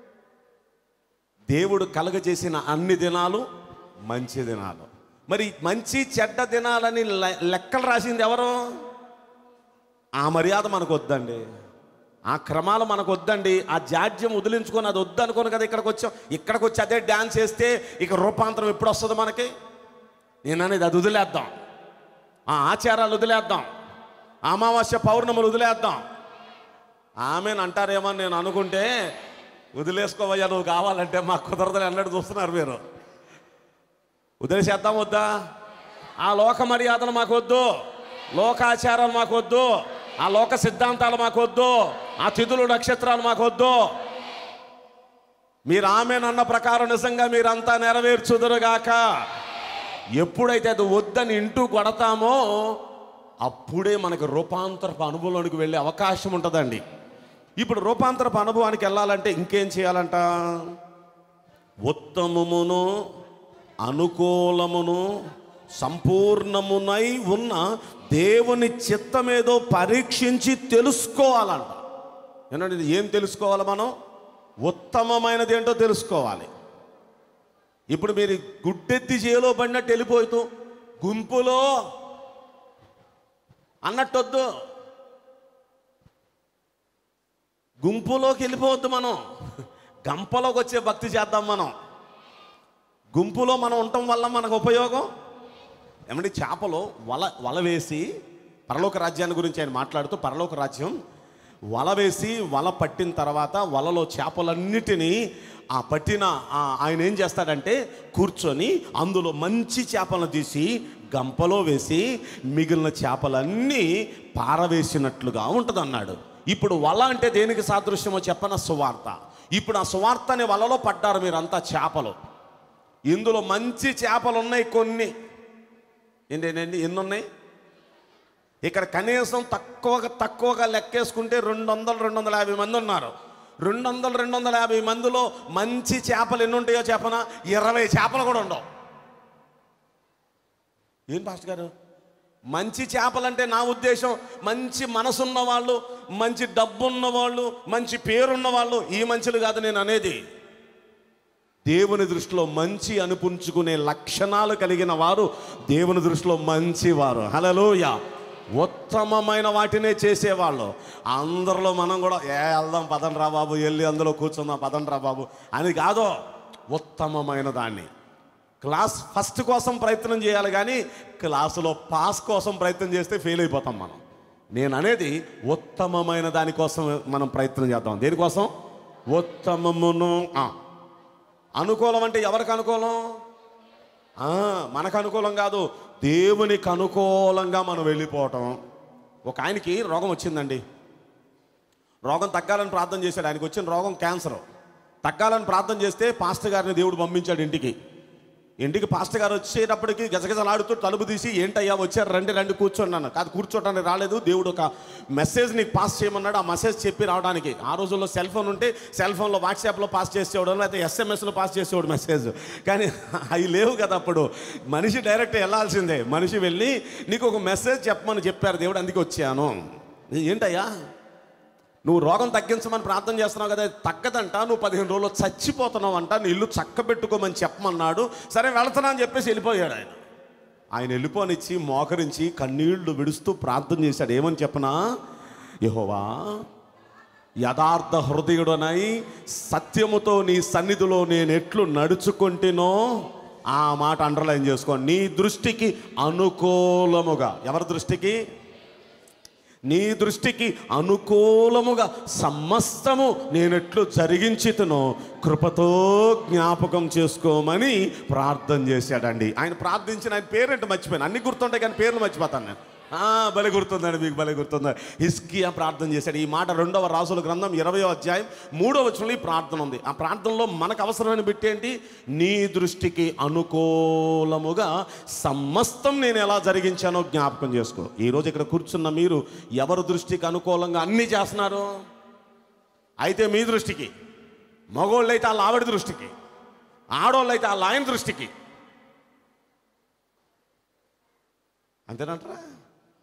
[SPEAKER 3] దేవుడు కలగజేసిన అన్ని దినాలు మంచి దినాలు మరి మంచి చెడ్డ దినాలని లె- లెక్కలు రాసింది ఎవరు ఆ మర్యాద మనకు వద్దండి ఆ క్రమాలు మనకు వద్దండి ఆ జాడ్యం వదిలించుకొని అది వద్దనుకోను కదా ఇక్కడికి వచ్చాం ఇక్కడికి వచ్చి అదే డ్యాన్స్ వేస్తే ఇక రూపాంతరం ఎప్పుడు వస్తుంది మనకి నేను అనేది అది వదిలేద్దాం ఆ ఆచారాలు వదిలేద్దాం అమావాస్య పౌర్ణములు వదిలేద్దాం ఆమెను అంటారేమో అని నేను అనుకుంటే వదిలేసుకోవయ్యా నువ్వు కావాలంటే మాకు కుదరదని అన్నట్టు చూస్తున్నారు మీరు వదిలేసేద్దాం వద్దా ఆ లోక మర్యాదలు మాకు వద్దు లోకాచారాలు మాకు వద్దు ఆ లోక సిద్ధాంతాలు మాకు వద్దు ఆ తిథులు నక్షత్రాలు మాకు వద్దు మీరు ఆమెనన్న ప్రకారం నిజంగా మీరంతా నెరవేర్చుదురుగాక ఎప్పుడైతే అది వద్దని ఇంటూ కొడతామో అప్పుడే మనకి రూపాంతరపు అనుభవంలోనికి వెళ్ళే అవకాశం ఉంటుందండి ఇప్పుడు రూపాంతరపు అనుభవానికి వెళ్ళాలంటే ఇంకేం చేయాలంట ఉత్తమమును అనుకూలమును సంపూర్ణమునై ఉన్న దేవుని చిత్తమేదో పరీక్షించి తెలుసుకోవాలంట ఏనండి ఇది ఏం తెలుసుకోవాలి మనం ఉత్తమమైనది ఏంటో తెలుసుకోవాలి ఇప్పుడు మీరు గుడ్డెత్తి చేలో పడినట్టు వెళ్ళిపోతూ గుంపులో అన్నట్టొద్దు గుంపులోకి వెళ్ళిపోవద్దు మనం గంపలోకి వచ్చే భక్తి చేద్దాం మనం గుంపులో మనం ఉండటం వల్ల మనకు ఉపయోగం ఏమంటే చేపలు వల వల వేసి పరలోక రాజ్యాన్ని గురించి ఆయన మాట్లాడుతూ పరలోక రాజ్యం వల వేసి వల పట్టిన తర్వాత వలలో చేపలన్నిటినీ ఆ పట్టిన ఆ ఆయన ఏం చేస్తాడంటే కూర్చొని అందులో మంచి చేపలను తీసి గంపలో వేసి మిగిలిన చేపలన్నీ పారవేసినట్లుగా ఉంటుంది అన్నాడు ఇప్పుడు వల అంటే దేనికి సాదృశ్యమో చెప్పన సువార్త ఇప్పుడు ఆ సువార్త అనే వలలో పడ్డారు మీరంతా చేపలు ఇందులో మంచి చేపలు ఉన్నాయి కొన్ని ఏంటండి ఎన్ని ఉన్నాయి ఇక్కడ కనీసం తక్కువగా తక్కువగా లెక్కేసుకుంటే రెండు వందలు రెండు వందల యాభై మంది ఉన్నారు రెండు వందలు రెండు వందల యాభై మందిలో మంచి చేపలు ఎన్ని ఉంటాయో చెప్పనా ఇరవై చేపలు కూడా ఉండవు ఏం పాస్టర్ గారు మంచి చేపలంటే నా ఉద్దేశం మంచి మనసున్న వాళ్ళు మంచి డబ్బు ఉన్న వాళ్ళు మంచి పేరున్న వాళ్ళు ఈ మంచులు కాదు నేను అనేది దేవుని దృష్టిలో మంచి అనిపించుకునే లక్షణాలు కలిగిన వారు దేవుని దృష్టిలో మంచివారు హలలోయ ఉత్తమమైన వాటినే చేసేవాళ్ళు అందరిలో మనం కూడా ఏ వెళ్దాం పదండి రా బాబు వెళ్ళి అందులో కూర్చుందాం పదండి రా బాబు అని కాదు ఉత్తమమైన దాన్ని క్లాస్ ఫస్ట్ కోసం ప్రయత్నం చేయాలి కానీ క్లాసులో పాస్ కోసం ప్రయత్నం చేస్తే ఫెయిల్ అయిపోతాం మనం నేను అనేది ఉత్తమమైన దానికోసం మనం ప్రయత్నం చేద్దాం దేనికోసం ఉత్తమమును ఆ, అనుకూలం అంటే ఎవరికి అనుకూలం ఆ, మనకు అనుకూలం కాదు దేవునికి అనుకూలంగా మనం వెళ్ళిపోవటం ఒక ఆయనకి రోగం వచ్చిందండి రోగం తగ్గాలని ప్రార్థన చేశాడు ఆయనకి వచ్చిన రోగం క్యాన్సర్ తగ్గాలని ప్రార్థన చేస్తే పాస్టర్ గారిని దేవుడు పంపించాడు ఇంటికి ఇంటికి పాస్టర్ గారు వచ్చేటప్పటికి గజగజలాడుతూ తలుపు తీసి ఏంటయ్యా వచ్చారు రండి రండి కూర్చోన్నాను కాదు కూర్చోటానికి రాలేదు దేవుడు ఒక మెసేజ్ నీకు పాస్ చేయమన్నాడు ఆ మెసేజ్ చెప్పి రావడానికి ఆ రోజుల్లో సెల్ ఫోన్ ఉంటే సెల్ ఫోన్లో వాట్సాప్లో పాస్ చేసేవాడు లేకపోతే ఎస్ఎంఎస్లో పాస్ చేసేవాడు మెసేజ్ కానీ అవి లేవు కదా అప్పుడు మనిషి డైరెక్ట్ వెళ్ళాల్సిందే మనిషి వెళ్ళి నీకు ఒక మెసేజ్ చెప్పమని చెప్పారు దేవుడు అందుకే వచ్చాను ఏంటయ్యా నువ్వు రోగం తగ్గించమని ప్రార్థన చేస్తున్నావు కదా అది తగ్గదంట నువ్వు పదిహేను రోజులు చచ్చిపోతున్నావు అంట నీ ఇల్లు చక్కబెట్టుకోమని చెప్పమన్నాడు సరే వెళుతున్నా అని చెప్పేసి వెళ్ళిపోయాడు ఆయన ఆయన వెళ్ళిపోనిచ్చి మోకరించి కన్నీళ్లు విడుస్తూ ప్రార్థన చేశాడు ఏమని చెప్పనా యహోవా యథార్థ హృదయుడనై సత్యముతో నీ సన్నిధిలో నేను ఎట్లు నడుచుకుంటేనో ఆ మాట అండర్లైన్ చేసుకో నీ దృష్టికి అనుకూలముగా ఎవరి దృష్టికి నీ దృష్టికి అనుకూలముగా సమస్తము నేనెట్లు జరిగించితునో కృపతో జ్ఞాపకం చేసుకోమని ప్రార్థన చేశాడండి ఆయన ప్రార్థించిన ఆయన పేరేంటి మర్చిపోయాను అన్ని గుర్తుంటాయి కానీ పేర్లు మర్చిపోతాను నేను ఆ, భలే గుర్తుందండి మీకు భలే గుర్తుంది హిస్కియా ప్రార్థన చేశాడు ఈ మాట రెండవ రాసుల గ్రంథం ఇరవయో అధ్యాయం మూడవ వచనంలో ఈ ప్రార్థన ఉంది ఆ ప్రార్థనలో మనకు అవసరమైన బిట్ ఏంటి నీ దృష్టికి అనుకూలముగా సమస్తం నేను ఎలా జరిగించానో జ్ఞాపకం చేసుకో ఈరోజు ఇక్కడ కూర్చున్న మీరు ఎవరి దృష్టికి అనుకూలంగా అన్నీ చేస్తున్నారు అయితే మీ దృష్టికి మగోళ్ళు అయితే వాళ్ళ ఆవిడ దృష్టికి ఆడోళ్ళు అయితే వాళ్ళ ఆయన దృష్టికి అంతేనంటారా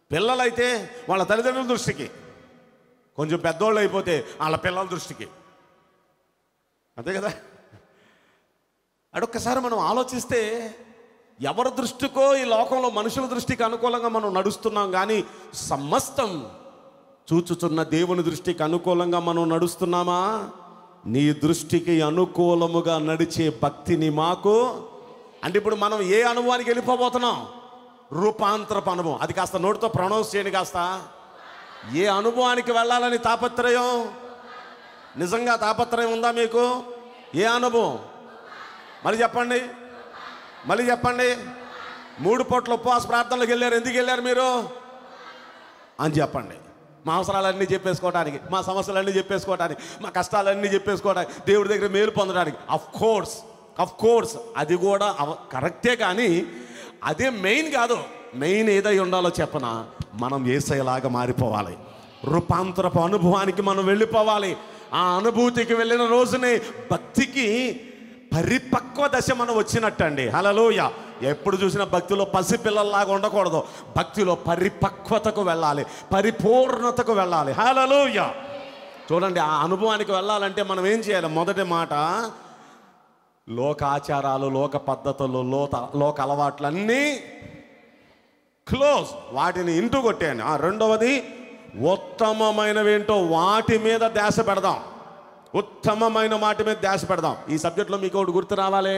[SPEAKER 3] పిల్లలైతే వాళ్ళ తల్లిదండ్రుల దృష్టికి కొంచెం పెద్దోళ్ళు అయిపోతే వాళ్ళ పిల్లల దృష్టికి అంతే కదా అడొక్కసారి మనం ఆలోచిస్తే ఎవరి దృష్టికో ఈ లోకంలో మనుషుల దృష్టికి అనుకూలంగా మనం నడుస్తున్నాం కానీ సమస్తం చూచుచున్న దేవుని దృష్టికి అనుకూలంగా మనం నడుస్తున్నామా నీ దృష్టికి అనుకూలముగా నడిచే భక్తిని మాకు అంటే ఇప్పుడు మనం ఏ అనుభవానికి వెళ్ళిపోబోతున్నాం రూపాంతరపు అనుభవం అది కాస్త నోటితో ప్రొనౌన్స్ చేయండి కాస్త ఏ అనుభవానికి వెళ్ళాలని తాపత్రయం నిజంగా తాపత్రయం ఉందా మీకు ఏ అనుభవం మళ్ళీ చెప్పండి మళ్ళీ చెప్పండి మూడు పూట్ల ఉపవాస ప్రార్థనలకు వెళ్ళారు ఎందుకు వెళ్ళారు మీరు అని చెప్పండి మా అవసరాలన్నీ చెప్పేసుకోవడానికి మా సమస్యలన్నీ చెప్పేసుకోవడానికి మా కష్టాలన్నీ చెప్పేసుకోవడానికి దేవుడి దగ్గర మేలు పొందడానికి అఫ్ కోర్స్ అఫ్ కోర్స్ అది కూడా అవ- కరెక్టే కానీ అదే మెయిన్ కాదు మెయిన్ ఏదై ఉండాలో చెప్పనా మనం ఏసైలాగా మారిపోవాలి రూపాంతరపు అనుభవానికి మనం వెళ్ళిపోవాలి ఆ అనుభూతికి వెళ్ళిన రోజునే భక్తికి పరిపక్వ దశ మనం వచ్చినట్టండి హలలోయ ఎప్పుడు చూసినా భక్తిలో పసిపిల్లల్లాగా ఉండకూడదు భక్తిలో పరిపక్వతకు వెళ్ళాలి పరిపూర్ణతకు వెళ్ళాలి హలలోయ చూడండి ఆ అనుభవానికి వెళ్ళాలంటే మనం ఏం చేయాలి మొదటి మాట లోక ఆచారాలు లోక పద్ధతులు లోత లోక అలవాట్లన్నీ క్లోజ్ వాటిని ఇంటూ కొట్టేయండి ఆ రెండవది ఉత్తమమైనవేంటో వాటి మీద ధ్యాస పెడదాం ఉత్తమమైన వాటి మీద ధ్యాస పెడదాం ఈ సబ్జెక్ట్లో మీకు ఒకటి గుర్తు రావాలి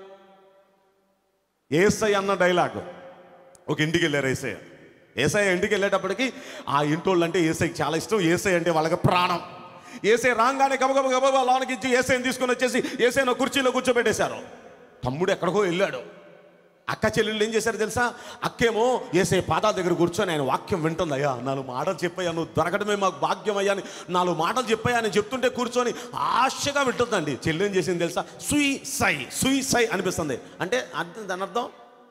[SPEAKER 3] ఏసై అన్న డైలాగ్ ఒక ఇంటికి వెళ్ళారు ఏసయ్య ఏసయ్య ఇంటికి వెళ్ళేటప్పటికి ఆ ఇంటోళ్ళు అంటే ఏసైకి చాలా ఇష్టం ఏసై అంటే వాళ్ళకి ప్రాణం ఏసై రాగానే గబగబ గబగబ లోనకి ఇచ్చి ఏసైని తీసుకొని వచ్చేసి ఏసైన కుర్చీలో కూర్చోబెట్టేశారు తమ్ముడు ఎక్కడికో వెళ్ళాడు అక్క చెల్లెళ్ళు ఏం చేశారు తెలుసా అక్కేమో ఏసే పాదాల దగ్గర కూర్చొని ఆయన వాక్యం వింటుంది అయ్యా నాలుగు మాటలు చెప్పాయా నువ్వు దొరకడమే మాకు భాగ్యం అయ్యా అని నాలుగు మాటలు చెప్పాయా అని చెప్తుంటే కూర్చొని ఆశగా వింటుందండి చెల్లి ఏం చేసింది తెలుసా సుయి సై సుయి సై అనిపిస్తుంది అంటే అర్థం దాని అర్థం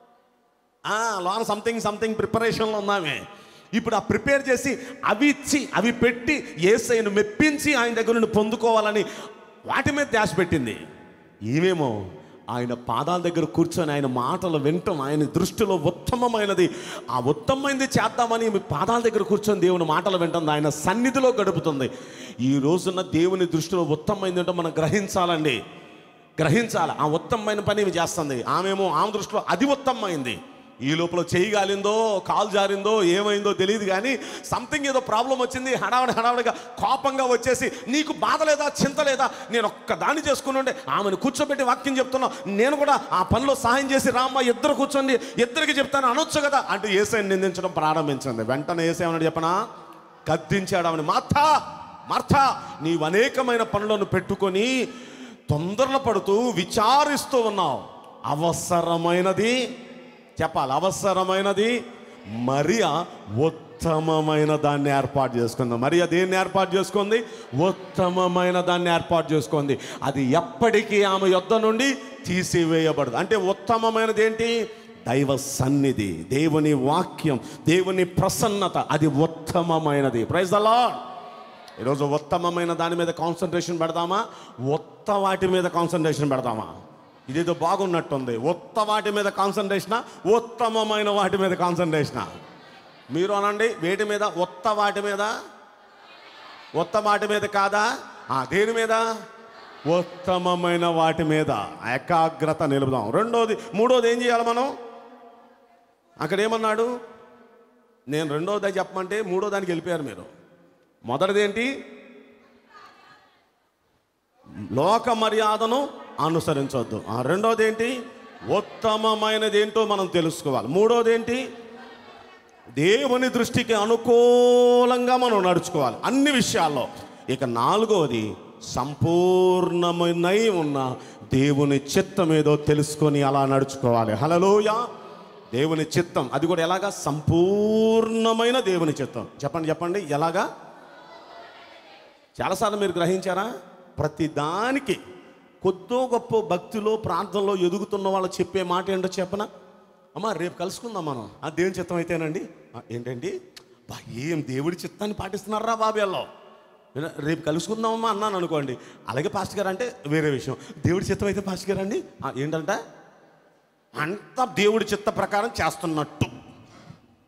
[SPEAKER 3] ఆ, లోన సంథింగ్ సంథింగ్ ప్రిపరేషన్లో ఉన్నామే ఇప్పుడు ఆ ప్రిపేర్ చేసి అవి ఇచ్చి అవి పెట్టి ఏసైను మెప్పించి ఆయన దగ్గర నుండి పొందుకోవాలని వాటి మీద ధ్యాస పెట్టింది ఈమెమో ఆయన పాదాల దగ్గర కూర్చొని ఆయన మాటలు వింటాం ఆయన దృష్టిలో ఉత్తమమైనది ఆ ఉత్తమమైనది చేద్దామని ఈమె పాదాల దగ్గర కూర్చొని దేవుని మాటలు వింటుంది ఆయన సన్నిధిలో గడుపుతుంది ఈ రోజున దేవుని దృష్టిలో ఉత్తమమైనది ఏంటో మనం గ్రహించాలండి గ్రహించాలి ఆ ఉత్తమమైన పని ఈమె చేస్తుంది ఆమెమో ఆమె దృష్టిలో అది ఉత్తమమైంది ఈ లోపల చేయి గాలిందో కాలు జారిందో ఏమైందో తెలియదు కానీ సంథింగ్ ఏదో ప్రాబ్లం వచ్చింది హడావడి హడావడిగా కోపంగా వచ్చేసి నీకు బాధ లేదా చింత లేదా నేను ఒక్క దాన్ని చేసుకుని ఉండే ఆమెను కూర్చోబెట్టి వాక్యం చెప్తున్నా నేను కూడా ఆ పనిలో సహాయం చేసి రామ్మ ఇద్దరు కూర్చోండి ఇద్దరికి చెప్తాను అనొచ్చు కదా అంటూ ఏసైని నిందించడం ప్రారంభించింది వెంటనే ఏసేమన్నాడు చెప్పనా గద్దించాడు ఆమెను మార్తా మార్తా నీవు అనేకమైన పనులను పెట్టుకొని తొందరలు పడుతూ విచారిస్తూ ఉన్నావు అవసరమైనది చెప్పాలి అవసరమైనది మరియా ఉత్తమమైన దాన్ని ఏర్పాటు చేసుకుంది మరియా దేన్ని ఏర్పాటు చేసుకుంది ఉత్తమమైన దాన్ని ఏర్పాటు చేసుకుంది అది ఎప్పటికీ ఆమె యొద్ద నుండి తీసివేయబడదు అంటే ఉత్తమమైనది ఏంటి దైవ సన్నిధి దేవుని వాక్యం దేవుని ప్రసన్నత అది ఉత్తమమైనది ప్రైజ్ ద లార్డ్ ఈరోజు ఉత్తమమైన దాని మీద కాన్సన్ట్రేషన్ పెడదామా ఉత్త వాటి మీద కాన్సన్ట్రేషన్ పెడదామా ఇదేదో బాగున్నట్టుంది ఉత్త వాటి మీద కాన్సన్ట్రేషనా ఉత్తమమైన వాటి మీద కాన్సన్ట్రేషనా మీరు అనండి వేటి మీద ఉత్త వాటి మీద ఉత్త వాటి మీద కాదా ఆ దేని మీద ఉత్తమమైన వాటి మీద ఏకాగ్రత నిలుపుదాం రెండోది మూడోది ఏం చేయాలి మనం అక్కడ ఏమన్నాడు నేను రెండోది చెప్పమంటే మూడో దానికి వెళ్ళిపోయారు మీరు మొదటిది ఏంటి లోక మర్యాదను అనుసరించవద్దు ఆ రెండోది ఏంటి ఉత్తమమైనది ఏంటో మనం తెలుసుకోవాలి మూడోది ఏంటి దేవుని దృష్టికి అనుకూలంగా మనం నడుచుకోవాలి అన్ని విషయాల్లో ఇక నాలుగోది సంపూర్ణమైనై ఉన్న దేవుని చిత్తం ఏదో తెలుసుకొని అలా నడుచుకోవాలి హలలోయ దేవుని చిత్తం అది కూడా ఎలాగా సంపూర్ణమైన దేవుని చిత్తం చెప్పండి చెప్పండి ఎలాగా చాలాసార్లు మీరు గ్రహించారా ప్రతి దానికి కొద్దో గొప్ప భక్తిలో ప్రార్థనలో ఎదుగుతున్న వాళ్ళు చెప్పే మాట ఏంటో చెప్పనా అమ్మా రేపు కలుసుకుందాం మనం ఆ దేవుని చిత్తం అయితేనండి "ఆ, ఏంటండి బా ఏం దేవుడి చిత్తాన్ని పాటిస్తున్నారా బాబేల్లో రేపు కలుసుకుందామమ్మా అన్నాను అనుకోండి అలాగే పాస్టర్ గారు అంటే వేరే విషయం దేవుడి చిత్తం అయితే పాస్టర్ గారు అండి "ఆ, ఏంటంట అంత దేవుడి చిత్త ప్రకారం చేస్తున్నట్టు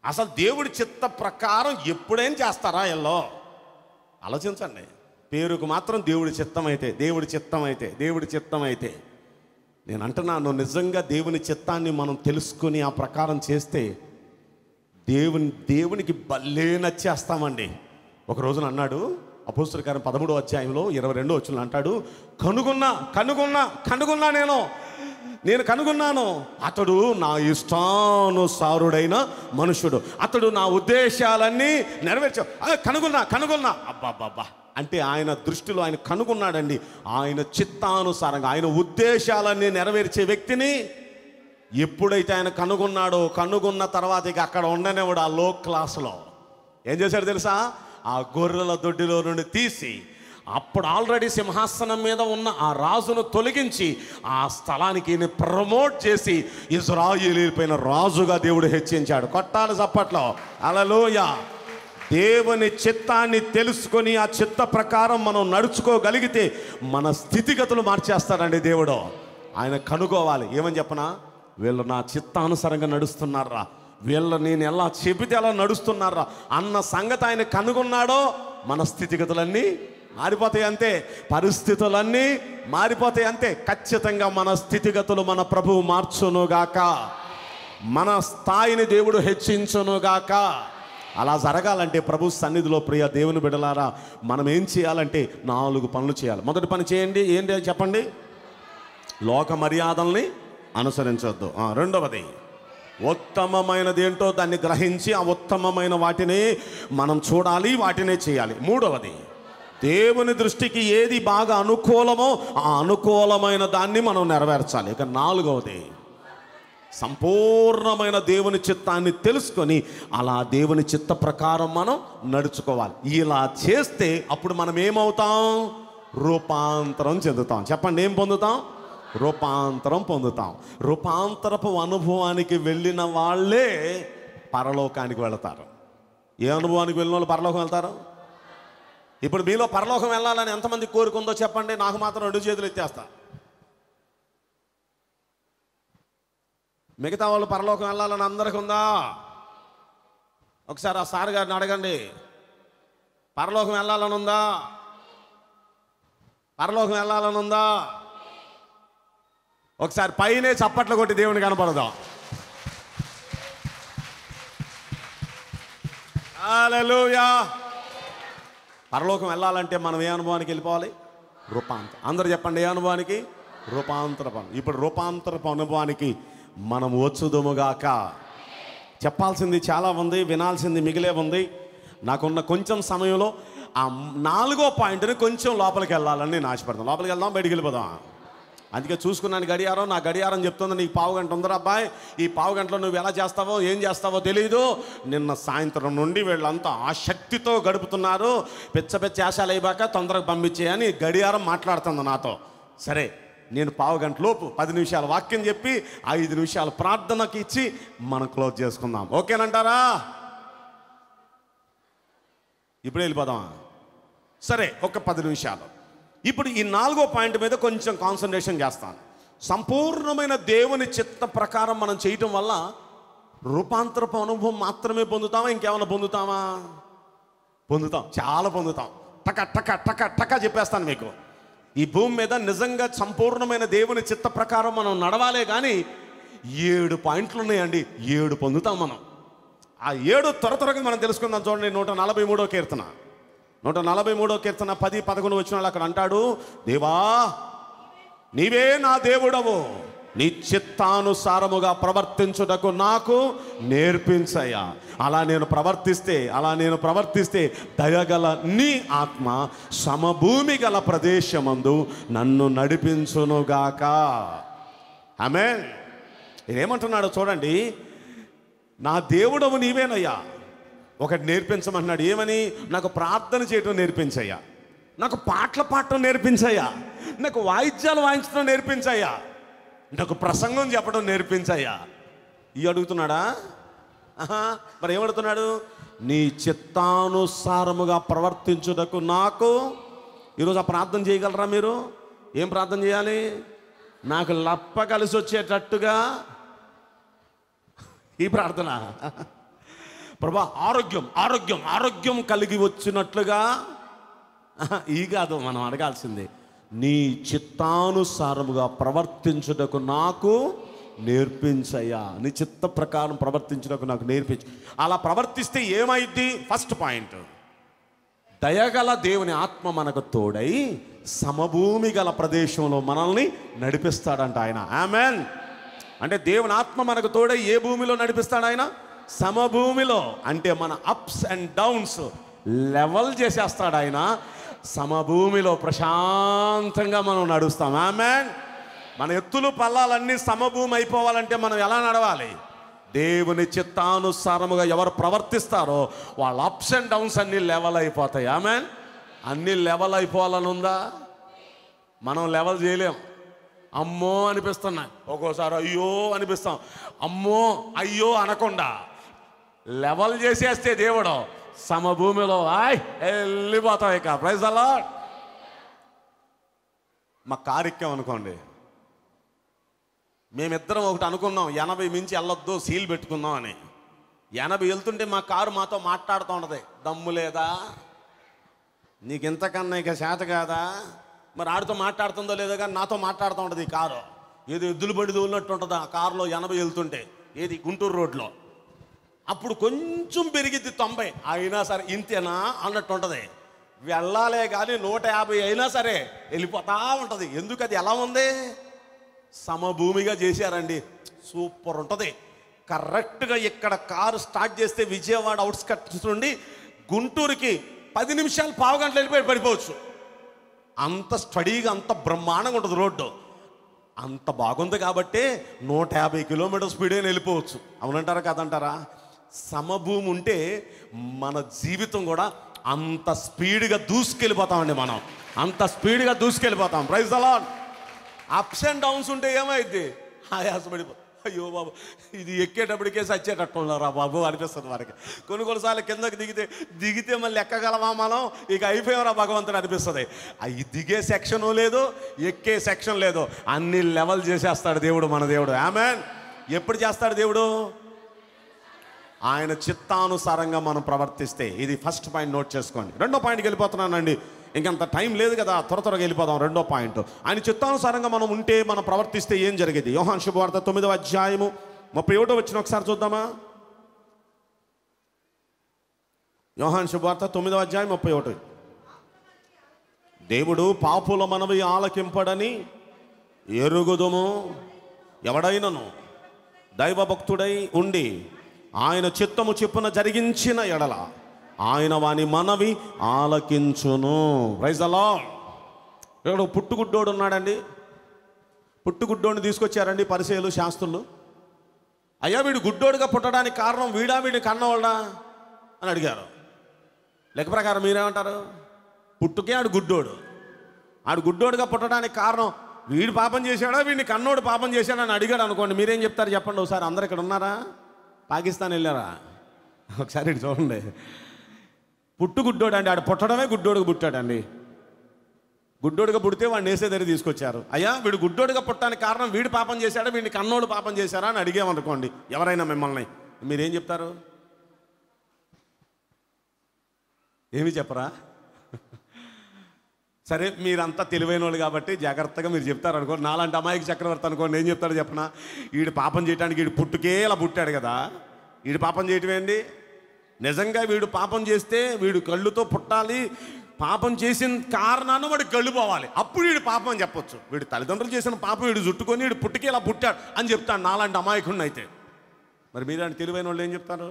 [SPEAKER 3] అసలు దేవుడి చిత్త ప్రకారం ఎప్పుడేం చేస్తారా ఎల్లో ఆలోచించండి పేరుకు మాత్రం దేవుడి చిత్తం అయితే దేవుడి చిత్తం అయితే దేవుడి చిత్తం అయితే నేను అంటున్నాను నిజంగా దేవుని చిత్తాన్ని మనం తెలుసుకుని ఆ ప్రకారం చేస్తే దేవుని దేవునికి భలే నచ్చేస్తామండి ఒక రోజున అన్నాడు అపోస్తుల కార్యం పదమూడో అధ్యాయంలో ఇరవై రెండో వచ్చిన అంటాడు కనుగొన్నా కనుగొన్నా కనుగొన్నా నేను నేను కనుగొన్నాను అతడు నా ఇష్టానుసారుడైన మనుషుడు అతడు నా ఉద్దేశాలన్నీ నెరవేర్చా ఆ, కనుగొన్నా కనుగొన్నా అబ్బాబ్బాబ్బా అంటే ఆయన దృష్టిలో ఆయన కనుగొన్నాడండి ఆయన చిత్తానుసారంగా ఆయన ఉద్దేశాలన్నీ నెరవేర్చే వ్యక్తిని ఎప్పుడైతే ఆయన కనుగొన్నాడో కనుగొన్న తర్వాత ఇక అక్కడ ఉండనేవాడు ఆ లో క్లాస్లో ఏం చేశాడు తెలుసా ఆ గొర్రెల దొడ్డిలో నుండి తీసి అప్పుడు ఆల్రెడీ సింహాసనం మీద ఉన్న ఆ రాజును తొలగించి ఆ స్థలానికి ఈయన ప్రమోట్ చేసి ఇజ్రాయేలీపైన రాజుగా దేవుడు హెచ్చించాడు కొట్టాలి చప్పట్లో అలలోయ దేవుని చిత్తాన్ని తెలుసుకొని ఆ చిత్త ప్రకారం మనం నడుచుకోగలిగితే మన స్థితిగతులు మార్చేస్తాడండి దేవుడు ఆయన కనుగోవాలి ఏమని చెప్పనా వీళ్ళు నా చిత్తానుసారంగా నడుస్తున్నారా వీళ్ళు నేను ఎలా చెబితే అలా నడుస్తున్నారా అన్న సంగతి ఆయన కనుగొన్నాడో మన స్థితిగతులన్నీ మారిపోతాయి అంతే పరిస్థితులన్నీ మారిపోతాయి అంతే ఖచ్చితంగా మన స్థితిగతులు మన ప్రభువు మార్చునుగాక మన స్థాయిని దేవుడు హెచ్చించునుగాక అలా జరగాలంటే ప్రభు సన్నిధిలో ప్రియ దేవుని బిడలారా మనం ఏం చేయాలంటే నాలుగు పనులు చేయాలి మొదటి పని చేయండి ఏంటి అది చెప్పండి లోక మర్యాదల్ని అనుసరించొద్దు ఆ, రెండవది ఉత్తమమైనది ఏంటో దాన్ని గ్రహించి ఆ ఉత్తమమైన వాటిని మనం చూడాలి వాటినే చేయాలి మూడవది దేవుని దృష్టికి ఏది బాగా అనుకూలమో ఆ అనుకూలమైన దాన్ని మనం నెరవేర్చాలి ఇక నాలుగవది సంపూర్ణమైన దేవుని చిత్తాన్ని తెలుసుకొని అలా దేవుని చిత్త ప్రకారం మనం నడుచుకోవాలి ఇలా చేస్తే అప్పుడు మనం ఏమవుతాం రూపాంతరం చెందుతాం చెప్పండి ఏం పొందుతాం రూపాంతరం పొందుతాం రూపాంతరపు అనుభవానికి వెళ్ళిన వాళ్ళే పరలోకానికి వెళతారు ఏ అనుభవానికి వెళ్ళిన వాళ్ళు పరలోకం వెళ్తారు ఇప్పుడు మీలో పరలోకం వెళ్ళాలని ఎంతమంది కోరుకుందో చెప్పండి నాకు మాత్రం రెండు చేతులు ఎత్తేస్తా మిగతా వాళ్ళు పరలోకం వెళ్ళాలని అందరికి ఉందా ఒకసారి ఆ సార్ గారిని అడగండి పరలోకం వెళ్ళాలని ఉందా పరలోకం వెళ్ళాలని ఉందా ఒకసారి పైనే చప్పట్లు కొట్టి దేవుని కనపడదాం హల్లెలూయా పరలోకం వెళ్ళాలంటే మనం ఏ అనుభవానికి వెళ్ళిపోవాలి రూపాంతరం అందరు చెప్పండి ఏ అనుభవానికి రూపాంతరపు అను- ఇప్పుడు రూపాంతరపు అనుభవానికి మనం వచ్చుదుముగాక చెప్పాల్సింది చాలా ఉంది వినాల్సింది మిగిలే ఉంది నాకున్న కొంచెం సమయంలో ఆ నాలుగో పాయింట్ని కొంచెం లోపలికి వెళ్ళాలని నేను ఆశపడతాను లోపలికి వెళ్దాం బయటికి వెళ్ళిపోదాం అందుకే చూసుకున్నాను గడియారం నా గడియారం చెప్తుంది నీకు పావు గంట ఉందిరా అబ్బాయి ఈ పావు గంటలో నువ్వు ఎలా చేస్తావో ఏం చేస్తావో తెలియదు నిన్న సాయంత్రం నుండి వీళ్ళంతా ఆసక్తితో గడుపుతున్నారు పిచ్చ పిచ్చ ఆశాలు అయిపోయాక తొందరగా పంపించేయని గడియారం మాట్లాడుతుంది నాతో సరే నేను పావు గంట లోపు పది నిమిషాల వాక్యం చెప్పి ఐదు నిమిషాల ప్రార్థనకి ఇచ్చి మనం క్లోజ్ చేసుకుందాం ఓకేనంటారా ఇప్పుడు వెళ్ళిపోదామా సరే ఒక పది నిమిషాలు ఇప్పుడు ఈ నాలుగో పాయింట్ మీద కొంచెం కాన్సన్ట్రేషన్ చేస్తాను సంపూర్ణమైన దేవుని చిత్త ప్రకారం మనం చేయటం వల్ల రూపాంతరపు అనుభవం మాత్రమే పొందుతామా ఇంకేమైనా పొందుతామా పొందుతాం చాలా పొందుతాం టక టక టక టక చెప్పేస్తాను మీకు ఈ భూమి మీద నిజంగా సంపూర్ణమైన దేవుని చిత్త ప్రకారం మనం నడవాలే కానీ ఏడు పాయింట్లు ఉన్నాయండి ఏడు పొందుతాం మనం ఆ ఏడు త్వర త్వరగా మనం తెలుసుకుందాం చూడండి నూట నలభై మూడో కీర్తన నూట నలభై మూడో కీర్తన పది పదకొండు వచ్చిన వాళ్ళు అక్కడ అంటాడు దేవా నీవే నా దేవుడవు నీ చిత్తానుసారముగా ప్రవర్తించుటకు నాకు నేర్పించయ్యా అలా నేను ప్రవర్తిస్తే అలా నేను ప్రవర్తిస్తే దయగల నీ ఆత్మ సమభూమి గల ప్రదేశమందు నన్ను నడిపించునుగాక ఆమె ఏమంటున్నాడో చూడండి నా దేవుడవు నీవేనయ్యా ఒకటి నేర్పించమన్నాడు ఏమని నాకు ప్రార్థన చేయటం నేర్పించయ్యా నాకు పాటలు పాడటం నేర్పించయ్యా నాకు వాయిద్యాలు వాయించడం నేర్పించయ్యా నాకు ప్రసంగం చెప్పడం నేర్పించయ్యా ఈ అడుగుతున్నాడా ఆహా, మరి ఏమడుగుతున్నాడు నీ చిత్తానుసారముగా ప్రవర్తించుటకు నాకు ఈరోజు ఆ ప్రార్థన చేయగలరా మీరు ఏం ప్రార్థన చేయాలి నాకు లప్ప కలిసి వచ్చేటట్టుగా ఈ ప్రార్థన ప్రభా ఆరోగ్యం ఆరోగ్యం ఆరోగ్యం కలిగి వచ్చినట్లుగా ఆహా, ఈ కాదు మనం అడగాల్సింది నీ చిత్తానుసారముగా ప్రవర్తించుటకు నాకు నేర్పించయ్యా నీ చిత్త ప్రకారం ప్రవర్తించుటకు నాకు నేర్పించు అలా ప్రవర్తిస్తే ఏమైంది ఫస్ట్ పాయింట్ దయగల దేవుని ఆత్మ మనకు తోడై సమభూమి గల ప్రదేశంలో మనల్ని నడిపిస్తాడంట ఆయన ఆమెన్ అంటే దేవుని ఆత్మ మనకు తోడై ఏ భూమిలో నడిపిస్తాడు ఆయన సమభూమిలో అంటే మన అప్స్ అండ్ డౌన్స్ లెవెల్ చేసేస్తాడు ఆయన సమభూమిలో ప్రశాంతంగా మనం నడుస్తాం ఆమెన్ మన ఎత్తులు పల్లాలన్నీ సమభూమి అయిపోవాలంటే మనం ఎలా నడవాలి దేవుని చిత్తానుసారముగా ఎవరు ప్రవర్తిస్తారో వాళ్ళ అప్స్ అండ్ డౌన్స్ అన్ని లెవెల్ అయిపోతాయి ఆమె అన్ని లెవెల్ అయిపోవాలని ఉందా మనం లెవెల్ చేయలేం అమ్మో అనిపిస్తున్నాయి ఒక్కోసారి అయ్యో అనిపిస్తాం అమ్మో అయ్యో అనకుండా లెవెల్ చేసేస్తే దేవుడు సమభూమిలో ఆయ్ వెళ్ళిపోతాం ఇక ప్రైజ్ అలా మా కారిక్యం అనుకోండి మేమిద్దరం ఒకటి అనుకున్నాం ఎనభై మించి వెళ్ళొద్దు సీల్ పెట్టుకుందాం అని ఎనభై వెళ్తుంటే మా కారు మాతో మాట్లాడుతూ ఉండదు దమ్ము లేదా నీకు ఇంతకన్నా ఇక చేత కాదా మరి ఆడితో మాట్లాడుతుందో లేదో కానీ నాతో మాట్లాడుతూ ఉంటుంది ఈ కారు ఏదో ఎద్దులు బండి దూలినట్టు ఉంటుంది ఆ కారులో ఎనభై వెళ్తుంటే ఏది గుంటూరు రోడ్లో అప్పుడు కొంచెం పెరిగిద్ది తొంభై అయినా సరే ఇంతేనా అన్నట్టు ఉంటుంది వెళ్ళాలే కానీ నూట యాభై అయినా సరే వెళ్ళిపోతా ఉంటుంది ఎందుకు అది ఎలా ఉంది సమభూమిగా చేశారండి సూపర్ ఉంటుంది కరెక్ట్గా ఇక్కడ కారు స్టార్ట్ చేస్తే విజయవాడ అవుట్స్కట్స్ నుండి గుంటూరుకి పది నిమిషాలు పావు గంటలు వెళ్ళిపోయి పడిపోవచ్చు అంత స్టడీగా అంత బ్రహ్మాండంగా ఉంటుంది రోడ్డు అంత బాగుంది కాబట్టి నూట యాభై కిలోమీటర్ స్పీడ్ అయినా వెళ్ళిపోవచ్చు అవునంటారా కాదంటారా సమభూమి ఉంటే మన జీవితం కూడా అంత స్పీడ్గా దూసుకెళ్ళిపోతామండి మనం అంత స్పీడ్గా దూసుకెళ్ళిపోతాం ప్రైజ్ అలా అప్స్ అండ్ డౌన్స్ ఉంటే ఏమైంది ఆయాసపడిపో అయ్యో బాబు ఇది ఎక్కేటప్పటికే సచ్చేటట్టు ఉన్నారా బాబు అనిపిస్తుంది వారికి కొన్ని కొన్నిసార్లు కిందకి దిగితే దిగితే మళ్ళీ ఎక్కగలమా మనం ఇక అయిపోయారా భగవంతుడు అనిపిస్తుంది అవి దిగే సెక్షన్ లేదు ఎక్కే సెక్షన్ లేదు అన్ని లెవెల్ చేసేస్తాడు దేవుడు మన దేవుడు ఆమెన్ ఎప్పుడు చేస్తాడు దేవుడు ఆయన చిత్తానుసారంగా మనం ప్రవర్తిస్తే ఇది ఫస్ట్ పాయింట్ నోట్ చేసుకోండి రెండో పాయింట్కి వెళ్ళిపోతున్నానండి ఇంకంత టైం లేదు కదా త్వర త్వరగా వెళ్ళిపోదాం రెండో పాయింట్ ఆయన చిత్తానుసారంగా మనం ఉంటే మనం ప్రవర్తిస్తే ఏం జరిగేది యోహాన్ శుభవార్త తొమ్మిదవ అధ్యాయము ముప్పై ఒకటో వచ్చిన ఒకసారి చూద్దామా యోహాన్ శుభవార్త తొమ్మిదవ అధ్యాయం ముప్పై ఒకటి దేవుడు పాపుల మనవి ఆలకింపడని ఎరుగుదుము ఎవడైనను దైవభక్తుడై ఉండి ఆయన చిత్తము చెప్పున జరిగించిన ఎడల ఆయన వాని మనవి ఆలకించును ప్రైజ్ అలా ఇక్కడ పుట్టుగుడ్డోడు ఉన్నాడండి పుట్టుగుడ్డోడిని తీసుకొచ్చారండి పరిచయలు శాస్త్రులు అయ్యా వీడు గుడ్డోడుగా పుట్టడానికి కారణం వీడా వీడి కన్నవాళ్ళా అని అడిగారు లెక్క ప్రకారం మీరేమంటారు పుట్టుకే ఆడు గుడ్డోడు ఆడు గుడ్డోడుగా పుట్టడానికి కారణం వీడు పాపం చేశాడా వీడిని కన్నోడు పాపం చేశాడా అని అడిగాడు అనుకోండి మీరేం చెప్తారు చెప్పండి ఒకసారి అందరు ఇక్కడ ఉన్నారా పాకిస్తాన్ వెళ్ళారా ఒకసారి ఇటు చూడండి పుట్టు గుడ్డోడు అండి ఆడు పుట్టడమే గుడ్డోడుగా పుట్టాడండి గుడ్డోడుగా పుడితే వాడిని వేసే దగ్గర తీసుకొచ్చారు అయ్యా వీడు గుడ్డోడుగా పుట్టడానికి కారణం వీడు పాపం చేశాడా వీడిని కన్నోడు పాపం చేశారా అని అడిగామనుకోండి ఎవరైనా మిమ్మల్ని మీరేం చెప్తారు ఏమి చెప్పరా సరే మీరంతా తెలివైన వాళ్ళు కాబట్టి జాగ్రత్తగా మీరు చెప్తారు అనుకోండి నాలాంటి అమాయక చక్రవర్తి అనుకోండి ఏం చెప్తాడు చెప్పనా వీడు పాపం చేయడానికి వీడు పుట్టుకే ఇలా పుట్టాడు కదా వీడు పాపం చేయటం ఏంటి నిజంగా వీడు పాపం చేస్తే వీడు కళ్ళుతో పుట్టాలి పాపం చేసిన కారణాన్ని వాడు కళ్ళు పోవాలి అప్పుడు వీడు పాపం అని చెప్పొచ్చు వీడు తల్లిదండ్రులు చేసిన పాపం వీడు చుట్టుకొని వీడు పుట్టుకే ఇలా పుట్టాడు అని చెప్తాడు నాలాంటి అమాయకుడిని అయితే మరి మీలాంటి తెలివైన వాళ్ళు ఏం చెప్తారు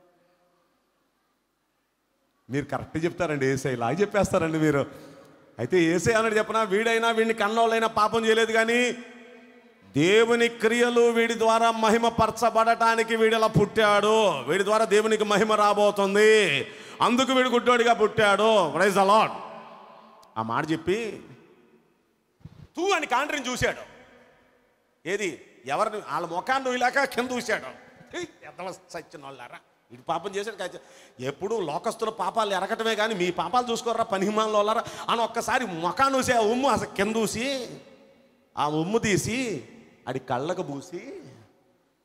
[SPEAKER 3] మీరు కరెక్ట్ చెప్తారండి ఏసై ఇలా చెప్పేస్తారండి మీరు అయితే ఏసై అన్నాడు చెప్పనా వీడైనా వీడిని కన్నోళ్ళైనా పాపం చేయలేదు కానీ దేవుని క్రియలు వీడి ద్వారా మహిమపరచబడటానికి వీడిలా పుట్టాడు వీడి ద్వారా దేవునికి మహిమ రాబోతుంది అందుకు వీడు గుడ్డోడిగా పుట్టాడు ప్రైజ్ అలాడ్ ఆ మాట చెప్పి తూ అని కాంట్రిని చూశాడు ఏది ఎవరిని వాళ్ళ ముఖాన్ని నువ్వులాక కింద చూశాడు ఎంత సచ్చిన వాళ్ళారా ఇటు పాపం చేశాడు కాదు ఎప్పుడు లోకస్తుల పాపాలు ఎరగటమే కానీ మీ పాపాలు చూసుకోరా పనిహిమాన్లో వాళ్ళారా అని ఒక్కసారి ముఖాన్ని చూసి ఆ ఉమ్ము అసలు కింద చూసి ఆ ఉమ్ము తీసి ఆడి కళ్ళకు పూసి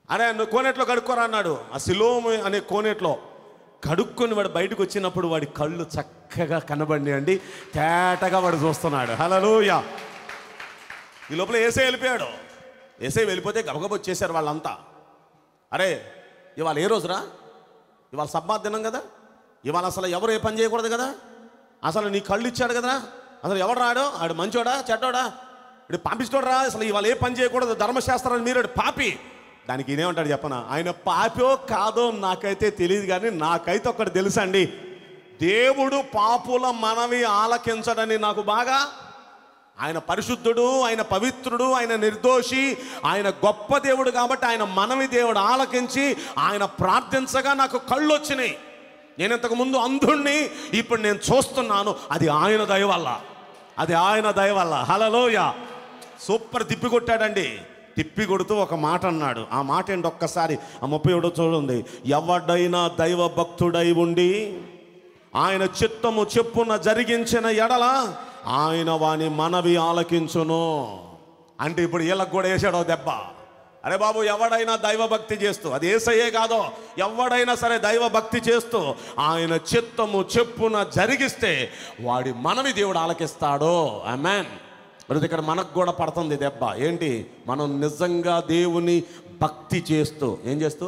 [SPEAKER 3] అరే నువ్వు కోనేట్లో కడుక్కోరా అన్నాడు ఆ సిలోము అనే కోనేట్లో కడుక్కొని వాడు బయటకు వచ్చినప్పుడు వాడి కళ్ళు చక్కగా కనబడినాయండి తేటగా వాడు చూస్తున్నాడు హలోయ ఈ లోపల ఏసే వెళ్ళిపోయాడు ఏసే వెళ్ళిపోతే గబగబ వచ్చేసారు వాళ్ళంతా అరే ఇవాళ ఏ రోజురా ఇవాళ సబ్బా దినం కదా ఇవాళ అసలు ఎవరు ఏ పని చేయకూడదు కదా అసలు నీ కళ్ళు ఇచ్చాడు కదరా అసలు ఎవడు రాడు ఆడు మంచోడా చెడ్డోడా ఇడు పంపిస్తోడరా అసలు ఇవాళ ఏ పని చేయకూడదు ధర్మశాస్త్రాన్ని మీరు పాపి దానికి ఇదేమంటాడు చెప్పనా ఆయన పాపో కాదో నాకైతే తెలియదు కానీ నాకైతే ఒకటి తెలుసండి దేవుడు పాపుల మనవి ఆలకించడని నాకు బాగా ఆయన పరిశుద్ధుడు ఆయన పవిత్రుడు ఆయన నిర్దోషి ఆయన గొప్ప దేవుడు కాబట్టి ఆయన మనవి దేవుడు ఆలకించి ఆయన ప్రార్థించగా నాకు కళ్ళు వచ్చినాయి నేను ఇంతకు ముందు అంధుణ్ణి ఇప్పుడు నేను చూస్తున్నాను అది ఆయన దయ వల్ల అది ఆయన దయ వల్ల హలలోయ సూపర్ తిప్పి కొట్టాడండి తిప్పి కొడుతూ ఒక మాట అన్నాడు ఆ మాట ఏంటి ఒక్కసారి ఆ ముప్పై ఒకటో చూడండి ఎవడైనా దైవ భక్తుడై ఉండి ఆయన చిత్తము చెప్పున జరిగించిన ఎడల ఆయన వాని మనవి ఆలకించును అంటే ఇప్పుడు వీళ్ళకి కూడా వేసాడో దెబ్బ అరే బాబు ఎవడైనా దైవభక్తి చేస్తూ అది ఏసయ్యే కాదో ఎవడైనా సరే దైవభక్తి చేస్తూ ఆయన చిత్తము చెప్పున జరిగిస్తే వాడి మనవి దేవుడు ఆలకిస్తాడో అమెన్ మరి ఇక్కడ మనకు కూడా పడుతుంది దెబ్బ ఏంటి మనం నిజంగా దేవుని భక్తి చేస్తూ ఏం చేస్తూ